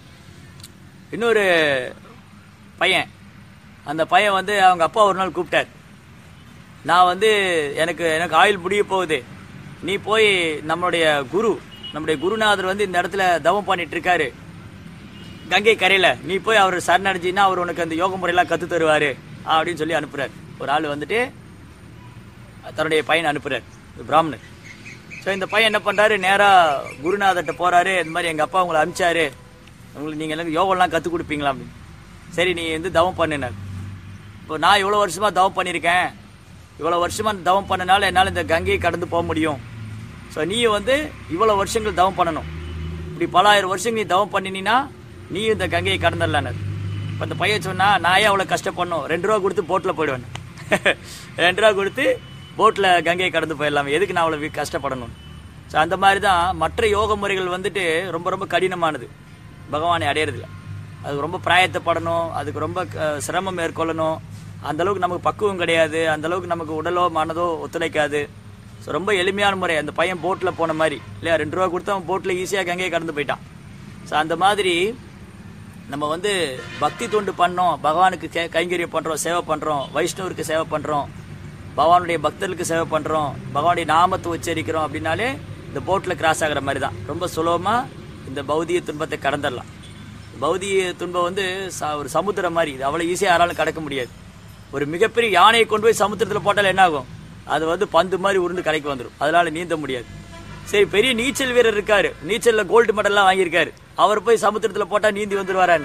[SPEAKER 1] இன்னொரு பையன் அந்த பையன் வந்து அவங்க அப்பா ஒரு நாள் கூப்பிட்டார் நான் வந்து எனக்கு எனக்கு ஆயுள் முடிய போகுது நீ போய் நம்மளுடைய குரு நம்முடைய குருநாதர் வந்து இந்த இடத்துல தவம் பண்ணிட்டு இருக்காரு கங்கை கரையில நீ போய் அவர் சரணடைஞ்சின்னா அவர் உனக்கு அந்த யோக முறையெல்லாம் கத்து தருவாரு அப்படின்னு சொல்லி அனுப்புறாரு ஒரு ஆள் வந்துட்டு தன்னுடைய பையனை அனுப்புறாரு ஒரு பிராமணர் ஸோ இந்த பையன் என்ன பண்றாரு நேரா குருநாதர்கிட்ட போறாரு இந்த மாதிரி எங்க அப்பா உங்களை அனுப்பிச்சாரு உங்களுக்கு நீங்க எல்லாம் யோகம்லாம் கத்து கொடுப்பீங்களா அப்படின்னு சரி நீ வந்து தவம் பண்ணினார் இப்போ நான் இவ்வளோ வருஷமா தவம் பண்ணியிருக்கேன் இவ்வளோ வருஷமா தவம் பண்ணனால என்னால் இந்த கங்கையை கடந்து போக முடியும் ஸோ நீ வந்து இவ்வளோ வருஷங்கள் தவம் பண்ணணும் இப்படி பல ஆயிரம் வருஷம் நீ தவம் பண்ணினா நீ இந்த கங்கையை கடந்துடலான்னு இப்போ அந்த பையன் சொன்னா நான் ஏன் அவ்வளோ கஷ்டப்படணும் ரெண்டு ரூபா கொடுத்து போட்டில் போயிடுவேன் ரெண்டு ரூபா கொடுத்து போட்டில் கங்கையை கடந்து போயிடலாம் எதுக்கு நான் அவ்வளோ கஷ்டப்படணும் ஸோ அந்த மாதிரி தான் மற்ற யோக முறைகள் வந்துட்டு ரொம்ப ரொம்ப கடினமானது பகவானை அடையிறதில்ல அதுக்கு ரொம்ப பிராயத்தப்படணும் அதுக்கு ரொம்ப அஹ், சிரமம் மேற்கொள்ளணும் அந்த அளவுக்கு நமக்கு பக்குவம் கிடையாது அந்த அளவுக்கு நமக்கு உடலோ மனதோ ஒத்துழைக்காது ஸோ ரொம்ப எளிமையான முறை அந்த பையன் போட்டில் போன மாதிரி இல்லையா ரெண்டு ரூபா கொடுத்து அவன் போட்டில் ஈஸியாக கங்கையை கடந்து போயிட்டான் ஸோ அந்த மாதிரி நம்ம வந்து பக்தி தொண்டு பண்ணோம் பகவானுக்கு கே- கைங்கரியம் பண்றோம் சேவை பண்றோம் வைஷ்ணவருக்கு சேவை பண்றோம் பகவானுடைய பக்தர்களுக்கு சேவை பண்றோம் பகவானுடைய நாமத்தை உச்சரிக்கிறோம் அப்படின்னாலே இந்த போட்ல கிராஸ் ஆகுற மாதிரி தான் ரொம்ப சுலபமா இந்த பௌதிக துன்பத்தை கடந்துடலாம் பௌதிக துன்பம் வந்து ச- ஒரு சமுத்திரம் மாதிரி இது அவ்வளவு ஈஸியா யாராலும் கடக்க முடியாது ஒரு மிகப்பெரிய யானையை கொண்டு போய் சமுத்திரத்துல போட்டால் என்ன ஆகும் அது வந்து பந்து மாதிரி உருண்டு கரைக்கு வந்துடும் அதனால நீந்த முடியாது சரி பெரிய நீச்சல் வீரர் இருக்காரு நீச்சல்ல கோல்டு மெடல்லாம் வாங்கியிருக்காரு அவர் போய் சமுத்திரத்துல போட்டா நீந்தி வந்துருவாரான்னு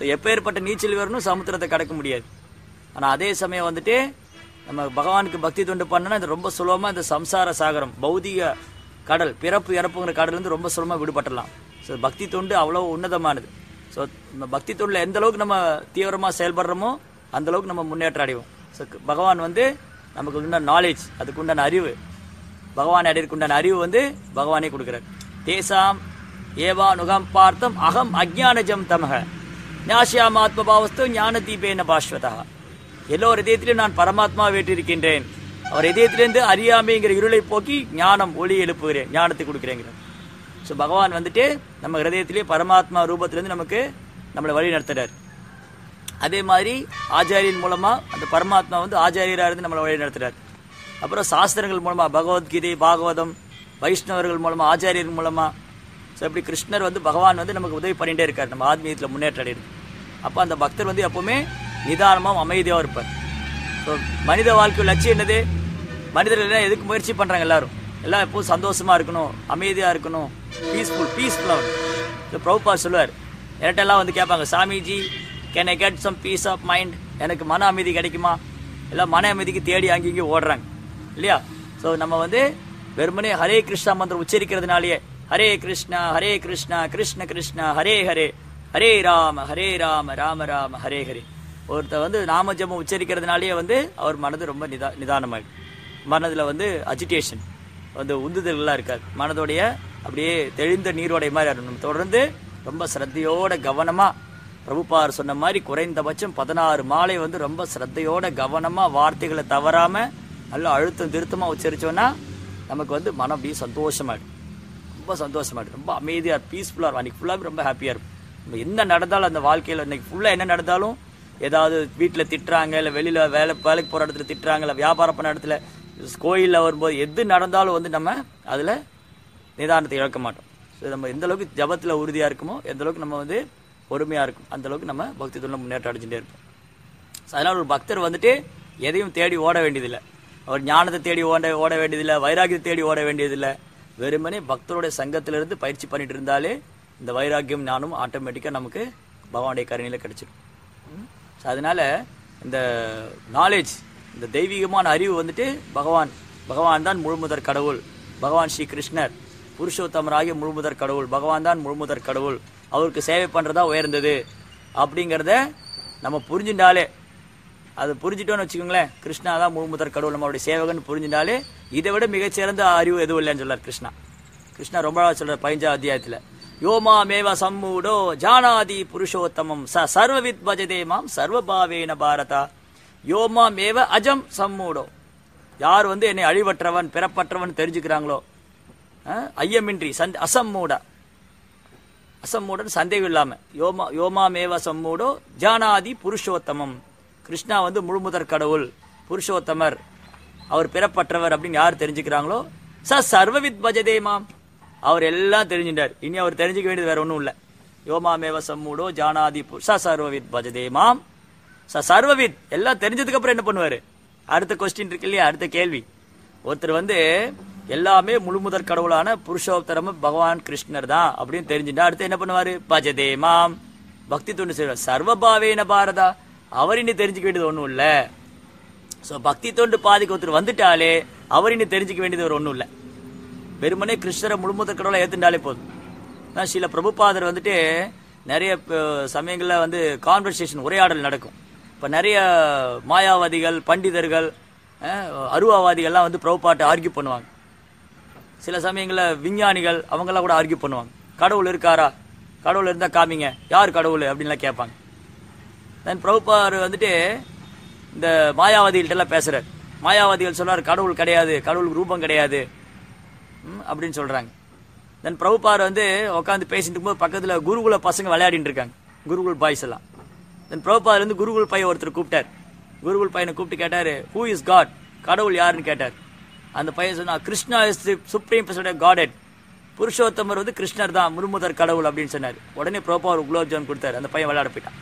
[SPEAKER 1] ஸோ எப்பேற்பட்ட நீச்சல் வீரனும் சமுத்திரத்தை கடக்க முடியாது ஆனால் அதே சமயம் வந்துட்டு நம்ம பகவானுக்கு பக்தி தொண்டு பண்ணனா இது ரொம்ப சுலபமாக இந்த சம்சார சாகரம் பௌதிக கடல் பிறப்பு இறப்புங்கிற கடல்லேருந்து ரொம்ப சுலபமாக விடுபட்டுடலாம் ஸோ பக்தி தொண்டு அவ்வளோ உன்னதமானது ஸோ நம்ம பக்தி தொண்டில் எந்த அளவுக்கு நம்ம தீவிரமாக செயல்படுறோமோ அந்த அளவுக்கு நம்ம முன்னேற்றம் அடைவோம் ஸோ பகவான் வந்து நமக்கு உண்டான நாலேஜ் அதுக்கு உண்டான அறிவு பகவான் அடையிற்கு உண்டான அறிவு வந்து பகவானே கொடுக்குறார் தேசாம் ஏவா நுகம் பார்த்தம் அகம் அஜ்ஞானஜம் தமக ஞாசியாமாத்ம பாவஸ்து ஞான தீபேன பாஸ்வதா எல்லோர் இதயத்திலும் நான் பரமாத்மா வேற்றிருக்கின்றேன் அவர் இதயத்திலிருந்து அறியாமைங்கிற இருளை போக்கி ஞானம் ஒளி எழுப்புகிறேன் ஞானத்தை கொடுக்குறேங்கிறார் ஸோ பகவான் வந்துட்டு நம்ம ஹிருதயத்திலே பரமாத்மா ரூபத்திலேருந்து நமக்கு நம்மளை வழி நடத்துறார் அதே மாதிரி ஆச்சாரியன் மூலமா அந்த பரமாத்மா வந்து ஆச்சாரியராக இருந்து நம்மளை வழி நடத்துறார் அப்புறம் சாஸ்திரங்கள் மூலமா பகவத்கீதை பாகவதம் வைஷ்ணவர்கள் மூலமா ஆச்சாரியர்கள் மூலமா ஸோ இப்படி கிருஷ்ணர் வந்து பகவான் வந்து நமக்கு உதவி பண்ணிட்டே இருக்கார் நம்ம ஆத்மீயத்தில் முன்னேற்றம் அடையிறது அப்போ அந்த பக்தர் வந்து எப்பவுமே நிதானமாகவும் அமைதியாகவும் இருப்பார் ஸோ மனித வாழ்க்கை லட்சியம் என்னது மனிதர்கள் எல்லாம் எதுக்கு முயற்சி பண்றாங்க எல்லாரும் எல்லாம் எப்பவும் சந்தோஷமா இருக்கணும் அமைதியா இருக்கணும் பீஸ்ஃபுல் பீஸ்ஃபுல்லாக இந்த பிரபுபா சொல்லுவார் என்கிட்ட எல்லாம் வந்து கேட்பாங்க Swamiji can I get some peace of mind எனக்கு மன அமைதி கிடைக்குமா எல்லாம் மன அமைதிக்கு தேடி அங்கேயும் ஓடுறாங்க இல்லையா ஸோ நம்ம வந்து வெறுமனே ஹரே கிருஷ்ணா மந்திரம் உச்சரிக்கிறதுனாலேயே ஹரே கிருஷ்ணா ஹரே கிருஷ்ணா கிருஷ்ண கிருஷ்ணா ஹரே ஹரே ஹரே ராம ஹரே ராம ராம ராம ஹரே ஹரே ஒருத்தர் வந்து நாம ஜெபம் உச்சரிக்கிறதுனாலேயே வந்து அவர் மனது ரொம்ப நிதா நிதானமாயிடும் மனதில் வந்து அஜிடேஷன் வந்து உந்துதல்கள்லாம் இருக்காது மனதோடைய அப்படியே தெளிந்த நீரோடை மாதிரி இருக்கணும் தொடர்ந்து ரொம்ப சிரத்தையோட கவனமா பிரபுபார் சொன்ன மாதிரி குறைந்தபட்சம் பதினாறு மாலை வந்து ரொம்ப சிரத்தையோட கவனமா வார்த்தைகளை தவறாம நல்லா அழுத்தம் திருத்தமா உச்சரிச்சோன்னா நமக்கு வந்து மனம் அப்படியே சந்தோஷமாயிடும் ரொம்ப சந்தோஷமாயிடும் ரொம்ப அமைதியா பீஸ்ஃபுல்லா இருக்கும் அன்னைக்கு ஃபுல்லாவே ரொம்ப ஹாப்பியா இருக்கும் நம்ம என்ன நடந்தாலும் அந்த வாழ்க்கையில இன்னைக்கு ஃபுல்லா என்ன நடந்தாலும் ஏதாவது வீட்டில் திட்டுறாங்க இல்லை வெளியில வேலை வேலைக்கு போற இடத்துல திட்டுறாங்க இல்லை வியாபாரம் பண்ண இடத்துல கோயிலில் வரும்போது எது நடந்தாலும் வந்து நம்ம அதுல நிதானத்தை இழக்க மாட்டோம் ஸோ நம்ம எந்த அளவுக்கு ஜபத்தில் உறுதியா இருக்குமோ எந்த அளவுக்கு நம்ம வந்து பொறுமையா இருக்கும் அந்த அளவுக்கு நம்ம பக்தி தொழில முன்னேற்றம் அடைஞ்சுட்டே இருப்போம் ஸோ அதனால ஒரு பக்தர் வந்துட்டு எதையும் தேடி ஓட வேண்டியதில்லை அவர் ஞானத்தை தேடி ஓட ஓட வேண்டியதில்லை வைராகியத்தை தேடி ஓட வேண்டியதில்லை வெறுமனே பக்தருடைய சங்கத்திலிருந்து பயிற்சி பண்ணிட்டு இருந்தாலே இந்த வைராக்கியம் ஞானம் ஆட்டோமேட்டிக்காக நமக்கு பகவானுடைய கருணையில் கிடைச்சிடும் ஸோ அதனால இந்த நாலேஜ் இந்த தெய்வீகமான அறிவு வந்துட்டு பகவான் பகவான் தான் முழுமுதற் கடவுள் பகவான் ஸ்ரீ கிருஷ்ணர் புருஷோத்தமராகிய முழுமுதற் கடவுள் பகவான் தான் முழுமுதற் கடவுள் அவருக்கு சேவை பண்றதா உயர்ந்தது அப்படிங்கிறத நம்ம புரிஞ்சுட்டாலே அது புரிஞ்சுட்டோம்னு வச்சுக்கோங்களேன் கிருஷ்ணா தான் முழுமுதற் கடவுள் நம்மளுடைய சேவகன் புரிஞ்சுட்டாலே இதை விட மிகச்சிறந்த அறிவு எதுவும் இல்லைன்னு சொல்லார் கிருஷ்ணா கிருஷ்ணா ரொம்ப அழகா சொல்றார் பதினஞ்சாம் அத்தியாயத்துல யோமா மேவ சம்மூடோ ஜானாதி புருஷோத்தமம் ச சர்வவித் பஜதே மாம் சர்வபாவேன பாரதா யோமா மேவ அஜம் சம்மூடோ யார் வந்து என்னை அழிவற்றவன் பிறப்பற்றவன் தெரிஞ்சுக்கிறாங்களோ அஹ், ஐயமின்றி சந்த் அசம்மூட அசம்மூடன் சந்தேகம் இல்லாம யோமா யோமா மேவ சம்மூடோ ஜானாதி புருஷோத்தமம் கிருஷ்ணா வந்து முழுமுதற் கடவுள் புருஷோத்தமர் அவர் பிறப்பற்றவர் அப்படின்னு யார் தெரிஞ்சுக்கிறாங்களோ ச சர்வவித் பஜதே மாம் அவர் எல்லாம் தெரிஞ்சுட்டார் இனி அவர் தெரிஞ்சுக்க வேண்டியது வேற ஒன்றும் இல்லை யோமா மேவ சம்மூடோ ஜானாதி பு- ச சர்வவித் பஜதே மாம் ச சர்வவித் எல்லாம் தெரிஞ்சதுக்கு அப்புறம் என்ன பண்ணுவாரு அடுத்த கொஸ்டின் இருக்கு இல்லையா அடுத்த கேள்வி ஒருத்தர் வந்து எல்லாமே முழுமுதற் கடவுளான புருஷோத்தரம் பகவான் கிருஷ்ணர் தான் அப்படின்னு தெரிஞ்சுட்டா அடுத்து என்ன பண்ணுவாரு பஜதே மாம் பக்தி தொண்டு செய்வார் சர்வபாவேன பாரதா அவர் இனி தெரிஞ்சுக்க வேண்டியது ஒண்ணும் இல்ல சோ பக்தி தொண்டு பாதிக்கு ஒருத்தர் வந்துட்டாலே அவர் இனி தெரிஞ்சுக்க வேண்டியது ஒரு ஒண்ணும் இல்ல வெறுமனே கிருஷ்ணரை முழுமுதற் கடவுளை ஏத்துட்டாலே போதும் நான் சில பிரபுபாதர் வந்துட்டு நிறைய ப- சமயங்கள்ல வந்து கான்வர்சேஷன் உரையாடல் நடக்கும் இப்ப நிறைய மாயாவாதிகள் பண்டிதர்கள் அஹ், அருவாவாதிகள்லாம் வந்து பிரபுபாட்டை ஆர்கியூ பண்ணுவாங்க சில சமயங்கள்ல விஞ்ஞானிகள் அவங்கெல்லாம் கூட ஆர்கியூ பண்ணுவாங்க கடவுள் இருக்காரா கடவுள் இருந்தா காமிங்க யார் கடவுள் அப்படின்லாம் கேட்பாங்க தென் பிரபுபார் வந்துட்டு இந்த மாயாவாதிகள்ட்ட எல்லாம் பேசுறாரு மாயாவாதிகள் சொல்றாரு கடவுள் கிடையாது கடவுளுக்கு ரூபம் கிடையாது ம், அப்படின்னு சொல்றாங்க தென் பிரபுபார் வந்து உட்காந்து பேசிட்டு இருக்கும்போது பக்கத்துல குருகுல பசங்க விளையாடிட்டு இருக்காங்க குருகுல் பாய்ஸ் எல்லாம் தென் பிரபுபார் வந்து குருகுல் பையன் ஒருத்தர் கூப்பிட்டார் குருகுல் பையனை கூப்பிட்டு கேட்டாரு ஹூ இஸ் காட் கடவுள் யாருன்னு கேட்டார் அந்த பையன் சொன்னா Krishna is the supreme godhead புருஷோத்தமர் வந்து கிருஷ்ணர் தான் முருமுதர் கடவுள் அப்படின்னு சொன்னார் உடனே பிரபுபார் குலோப் ஜான் கொடுத்தாரு அந்த பையன் விளையாட போயிட்டான்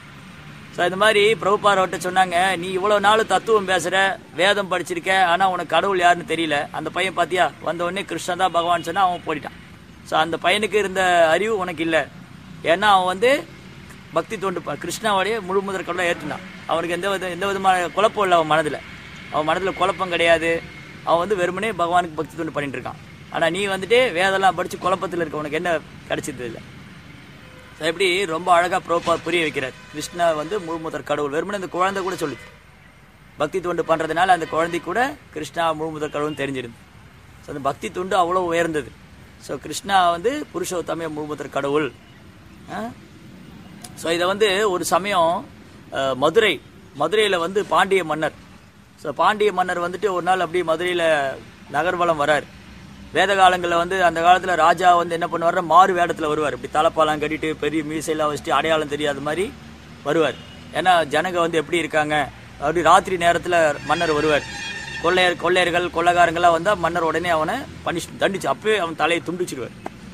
[SPEAKER 1] ஸோ இந்த மாதிரி பிரபுபார் அவர்கிட்ட சொன்னாங்க நீ இவ்வளவு நாள் தத்துவம் பேசுற வேதம் படிச்சிருக்க ஆனா உனக்கு கடவுள் யாருன்னு தெரியல அந்த பையன் பாத்தியா வந்த உடனே கிருஷ்ணன் தான் பகவான் சொன்னா அவன் போயிட்டான் ஸோ அந்த பையனுக்கு இருந்த அறிவு உனக்கு இல்லை ஏன்னா அவன் வந்து பக்தி தொண்டு ப- கிருஷ்ணாவோடைய முழு முதற் கடவுளை ஏற்றுனான் அவனுக்கு எந்த வித எந்த விதமான குழப்பம் இல்லை அவன் மனதில் அவன் மனதில் குழப்பம் கிடையாது அவன் வந்து வெறுமனே பகவானுக்கு பக்தி தொண்டு பண்ணிட்டு இருக்கான் ஆனால் நீ வந்துட்டு வேதெல்லாம் படித்து குழப்பத்தில் இருக்க உனக்கு என்ன கிடைச்சது இல்லை So, எப்படி ரொம்ப அழகா ப்ரோப்பா புரிய வைக்கிறார் கிருஷ்ணா வந்து முழு முதற் கடவுள் வெறுமனே இந்த குழந்தை கூட சொல்லுது பக்தி தொண்டு பண்றதுனால அந்த குழந்தை கூட கிருஷ்ணா முழு முதற் கடவுள்னு தெரிஞ்சிருந்து ஸோ அந்த பக்தி தொண்டு அவ்வளோ உயர்ந்தது ஸோ கிருஷ்ணா வந்து புருஷோத்தமே முழு முதற் கடவுள் ஸோ இதை வந்து ஒரு சமயம் அஹ், மதுரை மதுரையில் வந்து பாண்டிய மன்னர் ஸோ பாண்டிய மன்னர் வந்துட்டு ஒரு நாள் அப்படியே மதுரையில் நகர்வலம் வரார் வேத காலங்களில் வந்து அந்த காலத்தில் ராஜா வந்து என்ன பண்ணுவார் மாறு வேடத்தில் வருவார் இப்படி தலைப்பாலாம் கட்டிட்டு பெரிய மீசையெல்லாம் வச்சுட்டு அடையாளம் தெரியாத மாதிரி வருவார் ஏன்னா ஜனங்க வந்து எப்படி இருக்காங்க அப்படி ராத்திரி நேரத்தில் மன்னர் வருவார் கொள்ளையர் கொள்ளையர்கள் கொள்ளைக்காரங்களாம் வந்தால் மன்னர் உடனே அவனை பனிஷ் தண்டிச்சு அப்பவே அவன் தலையை துண்டிச்சிடுவார்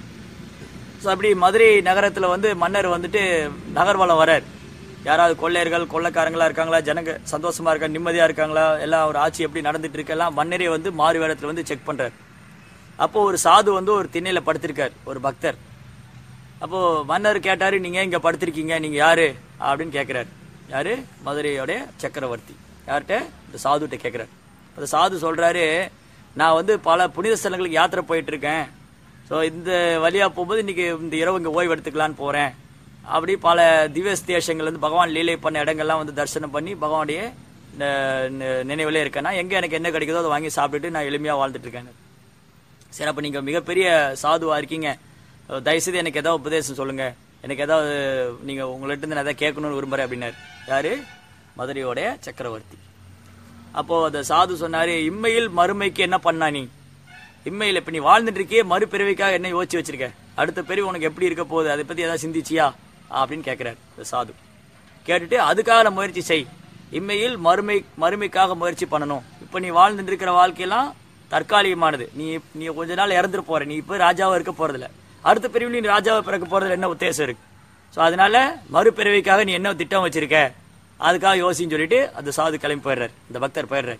[SPEAKER 1] ஸோ அப்படி மதுரை நகரத்தில் வந்து மன்னர் வந்துட்டு நகர்வலம் வரார் யாராவது கொள்ளையர்கள் கொள்ளைக்காரங்களா இருக்காங்களா ஜனங்க சந்தோஷமா இருக்கா நிம்மதியா இருக்காங்களா எல்லாம் ஒரு ஆட்சி எப்படி நடந்துட்டு இருக்கு எல்லாம் மன்னரே வந்து மாறு வேடத்துல வந்து செக் பண்றார் அப்போ ஒரு சாது வந்து ஒரு திண்ணையில படுத்திருக்கார் ஒரு பக்தர் அப்போ மன்னர் கேட்டாரு நீங்க இங்க படுத்திருக்கீங்க நீங்க யாரு அப்படின்னு கேக்குறாரு யாரு மதுரையோடைய சக்கரவர்த்தி யார்கிட்ட இந்த சாதுகிட்ட கேக்குறாரு அந்த சாது சொல்றாரு நான் வந்து பல புனித ஸ்தலங்களுக்கு யாத்திரை போயிட்டு இருக்கேன் ஸோ இந்த வழியா போகும்போது இன்னைக்கு இந்த இரவு இங்க ஓய்வு எடுத்துக்கலான்னு போறேன் அப்படி பல திவ்ய தேசங்கள் வந்து பகவான் லீலை பண்ண இடங்கள்லாம் வந்து தரிசனம் பண்ணி பகவானுடைய ந- ந- நினைவிலே இருக்கேன்னா எங்க எனக்கு என்ன கிடைக்குதோ அதை வாங்கி சாப்பிட்டுட்டு நான் எளிமையா வாழ்ந்துட்டு இருக்கேன் சரி அப்ப நீங்க மிகப்பெரிய சாதுவா இருக்கீங்க அஹ் தயவுசெய்து எனக்கு ஏதாவது உபதேசம் சொல்லுங்க எனக்கு ஏதாவது நீங்க உங்கள்ட்ட இருந்து நான் ஏதாவது கேட்கணும்னு விரும்புறேன் அப்படின்னாரு யாரு மதுரையோடைய சக்கரவர்த்தி அப்போ அந்த சாது சொன்னாரு இம்மையில் மறுமைக்கு என்ன பண்ணா நீ இம்மையில் இப்ப நீ வாழ்ந்துட்டு இருக்கியே மறுபிறவிக்காக என்ன யோசிச்சு வச்சிருக்க அடுத்த பிறவி உனக்கு எப்படி இருக்க போகுது அதை பத்தி ஏதாவது சிந்திச்சியா அப்படின்னு கேட்கிறாரு இந்த சாது கேட்டுட்டு அதுக்காக முயற்சி செய் இம்மையில் மறுமை மறுமைக்காக முயற்சி பண்ணணும் இப்ப நீ வாழ்ந்துட்டு இருக்கிற வாழ்க்கையெல்லாம் தற்காலிகமானது நீ நீ கொஞ்ச நாள் இறந்துட்டு போற நீ இப்ப ராஜாவா இருக்க போறதில்ல அடுத்த பிரிவில் நீ ராஜாவா பிறக்க போறதுல என்ன உத்தேசம் இருக்கு சோ அதனால மறுபிறவிக்காக நீ என்ன திட்டம் வச்சிருக்க அதுக்காக யோசின்னு சொல்லிட்டு அந்த சாது கிளம்பி போயிடுறாரு இந்த பக்தர் போயிடுறாரு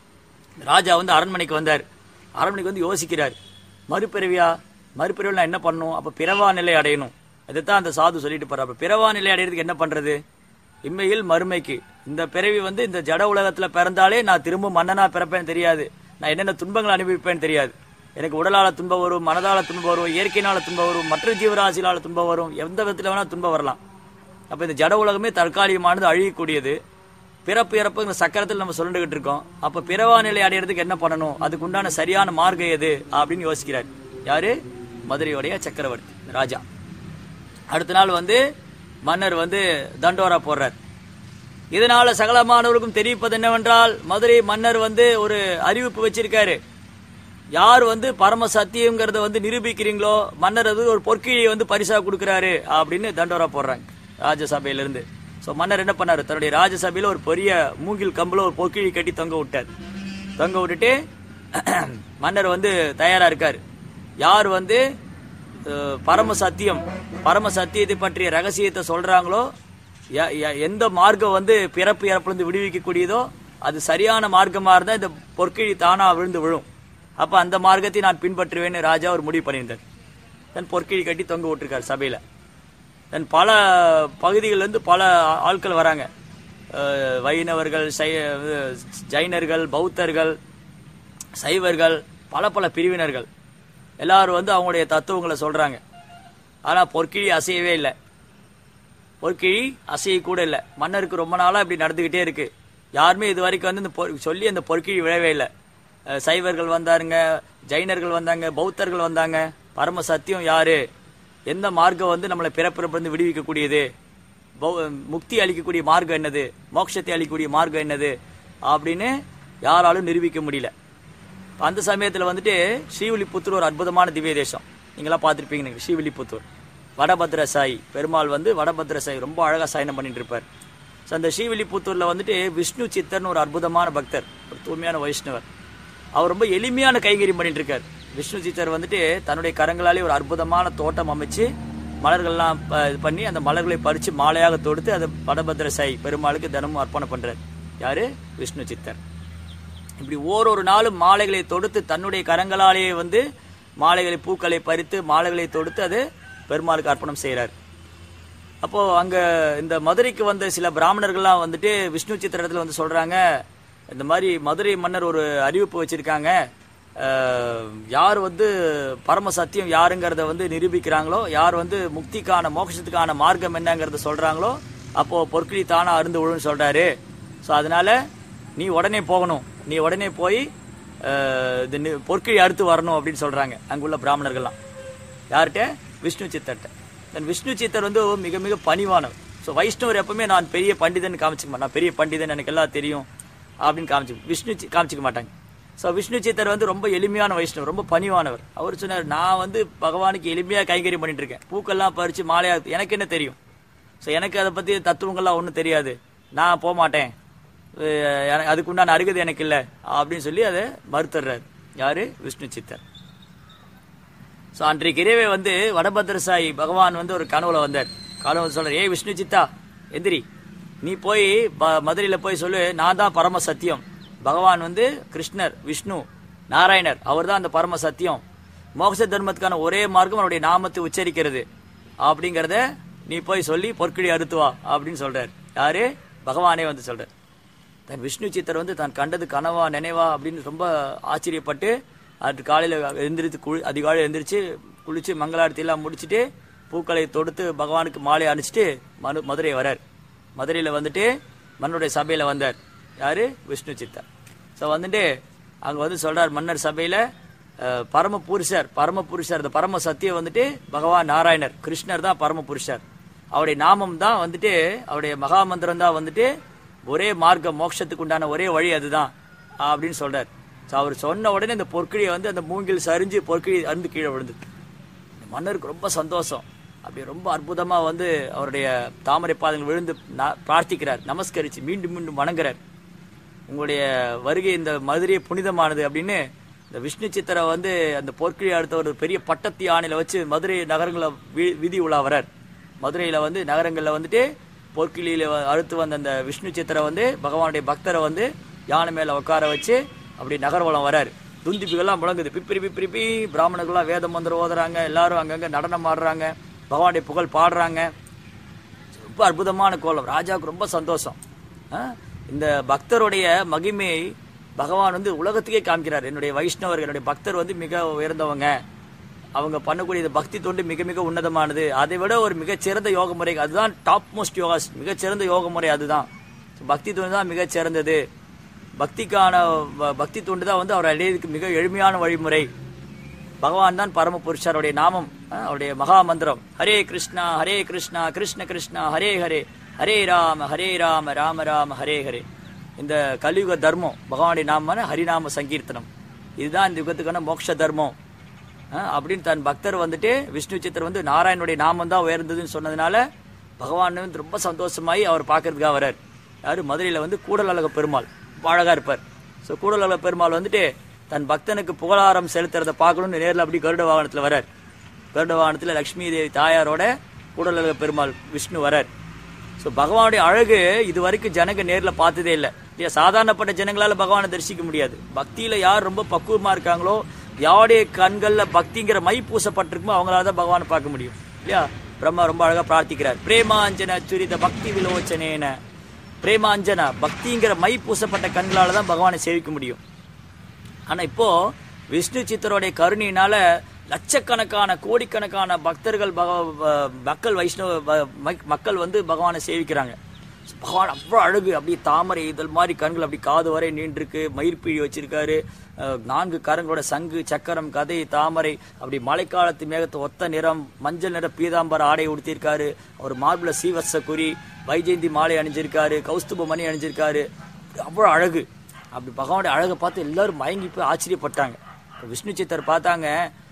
[SPEAKER 1] ராஜா வந்து அரண்மனைக்கு வந்தார் அரண்மனைக்கு வந்து யோசிக்கிறார் மறுபிறவியா மறுபிறவியில் நான் என்ன பண்ணணும் அப்ப பிறவா நிலை அடையணும் இதைத்தான் அந்த சாது சொல்லிட்டு போறார் அப்ப பிறவா நிலை அடையிறதுக்கு என்ன பண்றது இம்மையில் மறுமைக்கு இந்த பிறவி வந்து இந்த ஜட உலகத்துல பிறந்தாலே நான் திரும்ப மன்னனா பிறப்பேன்னு தெரியாது நான் என்னென்ன துன்பங்களை அனுபவிப்பேன்னு தெரியாது எனக்கு உடலால துன்பம் வரும் மனதால துன்பம் வரும் இயற்கையினால துன்பம் வரும் மற்ற ஜீவராசினால துன்பம் வரும் எந்த விதத்துல வேணா துன்பம் வரலாம் அப்ப இந்த ஜட உலகமே தற்காலிகமானது அழியக்கூடியது பிறப்பு இறப்பு இந்த சக்கரத்தில் நம்ம சொல்லிட்டு இருக்கோம் அப்ப பிறவா நிலை அடையிறதுக்கு என்ன பண்ணணும் அதுக்கு உண்டான சரியான மார்க்கம் எது அப்படின்னு யோசிக்கிறார் யாரு மதுரையுடைய சக்கரவர்த்தி ராஜா அடுத்த நாள் வந்து மன்னர் வந்து தண்டோரா போடுறார் இதனால சகலமானவருக்கும் தெரிவிப்பது என்னவென்றால் மதுரை மன்னர் வந்து ஒரு அறிவிப்பு வச்சிருக்காரு யார் வந்து பரம சத்தியங்கிறத வந்து நிரூபிக்கிறீங்களோ மன்னர் அது ஒரு பொற்கிழியை வந்து பரிசா கொடுக்கறாரு அப்படின்னு தண்டோரா போடுறாங்க ராஜசபையில இருந்து சோ மன்னர் என்ன பண்ணாரு தன்னுடைய ராஜசபையில ஒரு பெரிய மூங்கில் கம்புல ஒரு பொற்கிழி கட்டி தொங்க விட்டார் தொங்க விட்டுட்டு மன்னர் வந்து தயாரா இருக்காரு யார் வந்து அஹ், பரம சத்தியம் பரம சத்தியத்தை பற்றிய ரகசியத்தை சொல்றாங்களோ ய- ய- எந்த மார்க்கம் வந்து பிறப்பு இறப்புலேருந்து விடுவிக்கக்கூடியதோ அது சரியான மார்க்கமா இருந்தா இந்த பொற்கிழி தானா விழுந்து விழும் அப்ப அந்த மார்க்கத்தை நான் பின்பற்றுவேன்னு ராஜா ஒரு முடிவு பண்ணியிருந்தார் தன் பொற்கிழி கட்டி தொங்க விட்டுருக்காரு சபையில தென் பல பகுதிகள்ல இருந்து பல ஆ- ஆட்கள் வராங்க அஹ், வைணவர்கள் சை- அஹ், ஜைனர்கள் பௌத்தர்கள் சைவர்கள் பல பல பிரிவினர்கள் எல்லாரும் வந்து அவங்களுடைய தத்துவங்களை சொல்றாங்க ஆனா பொற்கிழி அசையவே இல்லை பொற்கிழி அசைய கூட இல்லை மன்னருக்கு ரொம்ப நாளா இப்படி நடந்துகிட்டே இருக்கு யாருமே இது வரைக்கும் வந்து இந்த பொற்- சொல்லி அந்த பொற்கிழி விழவே இல்லை அஹ் சைவர்கள் வந்தாருங்க ஜைனர்கள் வந்தாங்க பௌத்தர்கள் வந்தாங்க பரம சத்தியம் யாரு எந்த மார்க்கம் வந்து நம்மளை பிறப்பிறப்பிலிருந்து விடுவிக்கக்கூடியது பௌ- முக்தி அளிக்கக்கூடிய மார்க்கம் என்னது மோட்சத்தை அளிக்கக்கூடிய மார்க்கம் என்னது அப்படின்னு யாராலும் நிரூபிக்க முடியல இப்ப அந்த சமயத்துல வந்துட்டு ஸ்ரீவில்லிபுத்தூர் ஒரு அற்புதமான திவ்ய தேசம் நீங்களாம் பார்த்திருப்பீங்க நினைக்கிறேன், ஸ்ரீவில்லிபுத்தூர் வடபத்ர சாய் பெருமாள் வந்து வடபத்ர சாய் ரொம்ப அழகா சயனம் பண்ணிட்டு இருப்பார் ஸோ அந்த ஸ்ரீவில்லிபுத்தூர்ல வந்துட்டு விஷ்ணு சித்தர்னு ஒரு அற்புதமான பக்தர் ஒரு தூய்மையான வைஷ்ணவர் அவர் ரொம்ப எளிமையான கைங்கரியம் பண்ணிட்டு இருக்கார் விஷ்ணு சித்தர் வந்துட்டு தன்னுடைய கரங்களாலே ஒரு அற்புதமான தோட்டம் அமைச்சு மலர்கள்லாம் ப- இது பண்ணி அந்த மலர்களை பறிச்சு மாலையாக தொடுத்து அதை வடபத்ர சாய் பெருமாளுக்கு தினமும் அர்ப்பணம் பண்றார் யாரு விஷ்ணு சித்தர் இப்படி ஓரொரு நாளும் மாலைகளை தொடுத்து தன்னுடைய கரங்களாலேயே வந்து மாலைகளை பூக்களை பறித்து மாலைகளை தொடுத்து அது பெருமாளுக்கு அர்ப்பணம் செய்கிறார் அப்போ அங்க இந்த மதுரைக்கு வந்த சில பிராமணர்கள்லாம் வந்துட்டு விஷ்ணு சித்திரத்துல வந்து சொல்றாங்க இந்த மாதிரி மதுரை மன்னர் ஒரு அறிவிப்பு வச்சிருக்காங்க அஹ், யார் வந்து பரம சத்தியம் யாருங்கிறத வந்து நிரூபிக்கிறாங்களோ யார் வந்து முக்திக்கான மோட்சத்துக்கான மார்க்கம் என்னங்கிறத சொல்றாங்களோ அப்போ பொற்கிழி தானா அருந்து விழுன்னு சொல்றாரு ஸோ அதனால நீ உடனே போகணும் நீ உடனே போய் அஹ், இது நி- பொற்கிழி அறுத்து வரணும் அப்படின்னு சொல்றாங்க அங்குள்ள பிராமணர்கள்லாம் யார்கிட்ட விஷ்ணு சித்தர்கிட்ட தென் விஷ்ணு சித்தர் வந்து மிக மிக பணிவானவர் ஸோ வைஷ்ணவர் எப்பவுமே நான் பெரிய பண்டிதன் காமிச்சிக்க மாட்டேன் நான் பெரிய பண்டிதன் எனக்கு எல்லாம் தெரியும் அப்படின்னு காமிச்சு விஷ்ணு சி- காமிச்சிக்க மாட்டாங்க ஸோ விஷ்ணு சித்தர் வந்து ரொம்ப எளிமையான வைஷ்ணவர் ரொம்ப பணிவானவர் அவர் சொன்னார் நான் வந்து பகவானுக்கு எளிமையாக கைங்கரியம் பண்ணிட்டு இருக்கேன் பூக்கெல்லாம் பறித்து மாலையா எனக்கு என்ன தெரியும் ஸோ எனக்கு அதை பற்றி தத்துவங்கள்லாம் ஒன்றும் தெரியாது நான் போக மாட்டேன் அஹ் எனக்கு அதுக்குண்டான அருகதை எனக்கு இல்லை அப்படின்னு சொல்லி அதை மறுத்துடுறாரு யாரு விஷ்ணு சித்தர் ஸோ அன்றைக்கு இரவே வந்து வடபத்திர சாயி பகவான் வந்து ஒரு கனவுல வந்தார் கனவு வந்து சொல்றார் ஏய் விஷ்ணு சித்தா எந்திரி நீ போய் ப- மதுரையில போய் சொல்லு நான் தான் பரம சத்தியம் பகவான் வந்து கிருஷ்ணர் விஷ்ணு நாராயணர் அவர் தான் அந்த பரம சத்தியம் மோட்ச தர்மத்துக்கான ஒரே மார்க்கம் அவருடைய நாமத்தை உச்சரிக்கிறது அப்படிங்கறத நீ போய் சொல்லி பொற்கிழி அறுத்து வா அப்படின்னு சொல்றார் யாரு பகவானே வந்து சொல்றார் தன் விஷ்ணு சித்தர் வந்து தான் கண்டது கனவா நினைவா அப்படின்னு ரொம்ப ஆச்சரியப்பட்டு அது காலையில் எழுந்திரிச்சு குளி அதிகாலை எழுந்திரிச்சு குளிச்சு மங்களாரத்தி எல்லாம் முடிச்சுட்டு பூக்களை தொடுத்து பகவானுக்கு மாலை அணிச்சிட்டு மனு மதுரை வரார் மதுரையில் வந்துட்டு மன்னுடைய சபையில் வந்தார் யாரு விஷ்ணு சித்தர் ஸோ வந்துட்டு அங்கே வந்து சொல்றார் மன்னர் சபையில் அஹ், பரம புருஷர் பரம புருஷர் இந்த பரம சத்தியம் வந்துட்டு பகவான் நாராயணர் கிருஷ்ணர் தான் பரம புருஷர் அவருடைய நாமம் தான் வந்துட்டு அவருடைய மகாமந்திரம் தான் வந்துட்டு ஒரே மார்க்கம் மோட்சத்துக்கு உண்டான ஒரே வழி அதுதான் அப்படின்னு சொல்றார் ஸோ அவர் சொன்ன உடனே இந்த பொற்கிழியை வந்து அந்த மூங்கில் சரிஞ்சு பொற்கிழி அருந்து கீழே விழுந்தது இந்த மன்னருக்கு ரொம்ப சந்தோஷம் அப்படி ரொம்ப அற்புதமா வந்து அவருடைய தாமரை பாதங்கள் விழுந்து நா- பிரார்த்திக்கிறார் நமஸ்கரிச்சு மீண்டும் மீண்டும் வணங்குறார் உங்களுடைய வருகை இந்த மதுரையை புனிதமானது அப்படின்னு இந்த விஷ்ணு சித்தரை வந்து அந்த போர்க்கிழி அடுத்த ஒரு பெரிய பட்டத்து யானையில வச்சு மதுரை நகரங்கள வி- வீதி உலா வரார் மதுரையில வந்து நகரங்கள்ல வந்துட்டு போர்க்கிழியில வ- அடுத்து வந்த அந்த விஷ்ணு சித்தரை வந்து பகவானுடைய பக்தரை வந்து யானை மேல உட்கார வச்சு அப்படி நகர்வலம் வராரு துந்திப்புகள்லாம் முழங்குது பிப்பிரி பிப்பிரி பி பிராமணர்கள்லாம் வேத மந்திரம் ஓதுறாங்க எல்லாரும் அங்கங்க நடனம் ஆடுறாங்க பகவானுடைய புகழ் பாடுறாங்க ரொம்ப அற்புதமான கோலம் ராஜாவுக்கு ரொம்ப சந்தோஷம் ஆ? இந்த பக்தருடைய மகிமையை பகவான் வந்து உலகத்துக்கே காமிக்கிறார் என்னுடைய வைஷ்ணவர் என்னுடைய பக்தர் வந்து மிக உயர்ந்தவங்க அவங்க பண்ணக்கூடிய இந்த பக்தி தொண்டு மிக மிக உன்னதமானது அதை விட ஒரு மிகச்சிறந்த யோக முறை அதுதான் டாப் மோஸ்ட் யோகாஸ் மிகச்சிறந்த யோக முறை அதுதான் பக்தி தொண்டு தான் மிகச்சிறந்தது பக்திக்கான ப- பக்தி தொண்டு தான் வந்து அவர் அடையதுக்கு மிக எளிமையான வழிமுறை பகவான் தான் பரம புருஷர் அவருடைய நாமம் அஹ், அவருடைய மகா மந்திரம் ஹரே கிருஷ்ணா ஹரே கிருஷ்ணா கிருஷ்ண கிருஷ்ணா ஹரே ஹரே ஹரே ராம ஹரே ராம ராம ராம ஹரே ஹரே இந்த கலியுக தர்மம் பகவானுடைய நாமமான ஹரிநாம சங்கீர்த்தனம் இதுதான் இந்த யுகத்துக்கான மோட்ச தர்மம் அஹ், அப்படின்னு தன் பக்தர் வந்துட்டு விஷ்ணு சித்தர் வந்து நாராயணனுடைய நாமம் தான் உயர்ந்ததுன்னு சொன்னதுனால பகவான் வந்து ரொம்ப சந்தோஷமாயி அவர் பார்க்கறதுக்காக வரார் யாரு மதுரையில வந்து கூடலழக பெருமாள் ரொம்ப அழகா இருப்பார் ஸோ கூடலழக பெருமாள் வந்துட்டு தன் பக்தனுக்கு புகழாரம் செலுத்துறத பார்க்கணும்னு நேரில் அப்படி கருட வாகனத்தில் வரார் கருட வாகனத்தில் லக்ஷ்மி தேவி தாயாரோட கூடலழக பெருமாள் விஷ்ணு வரார் ஸோ பகவானுடைய அழகு இது வரைக்கும் ஜனங்க நேரில் பார்த்ததே இல்லை இல்லையா சாதாரணப்பட்ட ஜனங்களால பகவானை தரிசிக்க முடியாது பக்தியில யார் ரொம்ப பக்குவமா இருக்காங்களோ யாருடைய கண்கள்ல பக்திங்கிற மை பூசப்பட்டிருக்குமோ அவங்களால தான் பகவானை பார்க்க முடியும் இல்லையா பிரம்மா ரொம்ப அழகா பிரார்த்திக்கிறார் பிரேமாஞ்சன சுரித பக்தி விலோச்சனேன பிரேமாஞ்சனா பக்திங்கிற மை பூசப்பட்ட கண்களால தான் பகவானை சேவிக்க முடியும் ஆனா இப்போ விஷ்ணு சித்தருடைய கருணையினால லட்சக்கணக்கான கோடிக்கணக்கான பக்தர்கள் பக- ப- மக்கள் வைஷ்ணவ ப- மக்- மக்கள் வந்து பகவானை சேவிக்கிறாங்க பகவான் அவ்வளோ அழகு அப்படியே தாமரை இதழ் மாதிரி கண்கள் அப்படி காது வரை நீண்டிருக்கு மயிர்பீழி வச்சிருக்காரு அஹ், நான்கு கரங்களோட சங்கு சக்கரம் கதை தாமரை அப்படி மழைக்காலத்து மேகத்தை ஒத்த நிறம் மஞ்சள் நிற பீதாம்பர ஆடை உடுத்திருக்காரு அவர் மார்பிள சீவச குறி வைஜெயந்தி மாலை அணிஞ்சிருக்காரு கௌஸ்துப மணி அணிஞ்சிருக்காரு அவ்வளோ அழகு அப்படி பகவானுடைய அழகை பார்த்து எல்லாரும் மயங்கி போய் ஆச்சரியப்பட்டாங்க இப்ப விஷ்ணு சித்தர் பார்த்தாங்க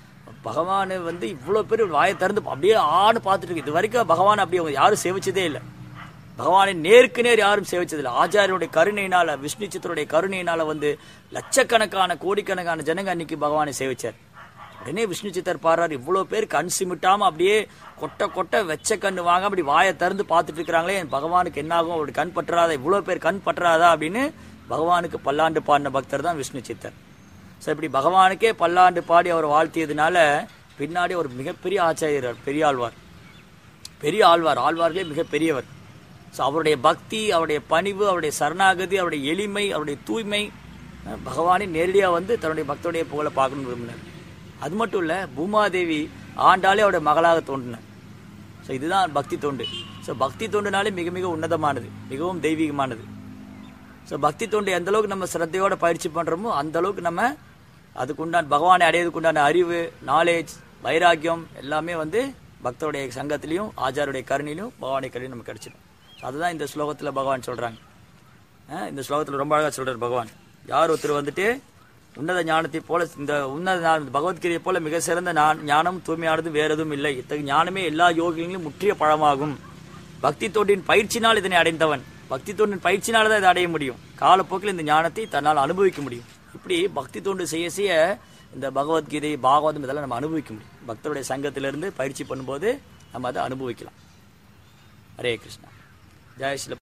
[SPEAKER 1] பகவான் வந்து இவ்வளோ பேர் வாயை திறந்து அப்படியே ஆன்னு பார்த்துட்டு இருக்கு இது வரைக்கும் பகவான் அப்படி அவங்க யாரும் சேவிச்சதே இல்லை பகவானை நேருக்கு நேர் யாரும் சேவிச்சதில்லை ஆச்சாரியனுடைய கருணையினால விஷ்ணு சித்தருடைய கருணையினால வந்து லட்சக்கணக்கான கோடிக்கணக்கான ஜனங்க அன்னைக்கு பகவானை சேவிச்சார் உடனே விஷ்ணு சித்தர் பாடுறாரு இவ்வளோ பேர் கண் சிமிட்டாம அப்படியே கொட்டை கொட்டை வெச்ச கண்ணு வாங்க அப்படி வாயை திறந்து பார்த்துட்டு இருக்கிறாங்களே என் பகவானுக்கு என்ன ஆகும் அவருடைய கண் பற்றாதா இவ்வளோ பேர் கண் பற்றாதா அப்படின்னு பகவானுக்கு பல்லாண்டு பாடின பக்தர் தான் விஷ்ணு சித்தர் ஸோ இப்படி பகவானுக்கே பல்லாண்டு பாடி அவர் வாழ்த்தியதுனால பின்னாடி ஒரு மிகப்பெரிய ஆச்சாரியர் பெரியாழ்வார் பெரிய ஆழ்வார் ஆழ்வார்களே மிக பெரியவர் ஸோ அவருடைய பக்தி அவருடைய பணிவு அவருடைய சரணாகதி அவருடைய எளிமை அவருடைய தூய்மை அஹ், பகவானே நேரடியாக வந்து தன்னுடைய பக்தருடைய புகழை பார்க்கணும்னு விரும்பினார் அது மட்டும் இல்லை பூமாதேவி ஆண்டாலே அவருடைய மகளாக தோன்றினார் ஸோ இதுதான் பக்தி தொண்டு ஸோ பக்தி தொண்டுனாலே மிக மிக உன்னதமானது மிகவும் தெய்வீகமானது ஸோ பக்தி தொண்டு எந்த அளவுக்கு நம்ம சிரத்தையோட பயிற்சி பண்ணுறோமோ அந்த அளவுக்கு நம்ம அதுக்கு உண்டான பகவானை அடையிறதுக்கு உண்டான அறிவு நாலேஜ் வைராக்கியம் எல்லாமே வந்து பக்தருடைய சங்கத்திலையும் ஆச்சாருடைய கருணையிலும் பகவானுடைய கருணையும் நமக்கு கிடைச்சிடும் அதுதான் இந்த ஸ்லோகத்தில் பகவான் சொல்கிறாங்க இந்த ஸ்லோகத்தில் ரொம்ப அழகாக சொல்கிறார் பகவான் யார் ஒருத்தர் வந்துட்டு உன்னத ஞானத்தை போல இந்த உன்னத ஞானம் பகவத்கீதையை போல மிக சிறந்த ஞா- ஞானம் தூய்மையானது வேற எதுவும் இல்லை இத்தகைய ஞானமே எல்லா யோகிகளிலும் முற்றிய பழமாகும் பக்தி தொண்டின் பயிற்சினால் இதனை அடைந்தவன் பக்தி தொண்டின் பயிற்சினால தான் இதை அடைய முடியும் காலப்போக்கில் இந்த ஞானத்தை தன்னால் அனுபவிக்க முடியும் இப்படி பக்தி தொண்டு செய்ய செய்ய இந்த பகவத்கீதை பாகவதம் இதெல்லாம் நம்ம அனுபவிக்க முடியும் பக்தருடைய சங்கத்திலிருந்து பயிற்சி பண்ணும்போது நம்ம அதை அனுபவிக்கலாம் ஹரே கிருஷ்ணா ஜெய் ஸ்ரீ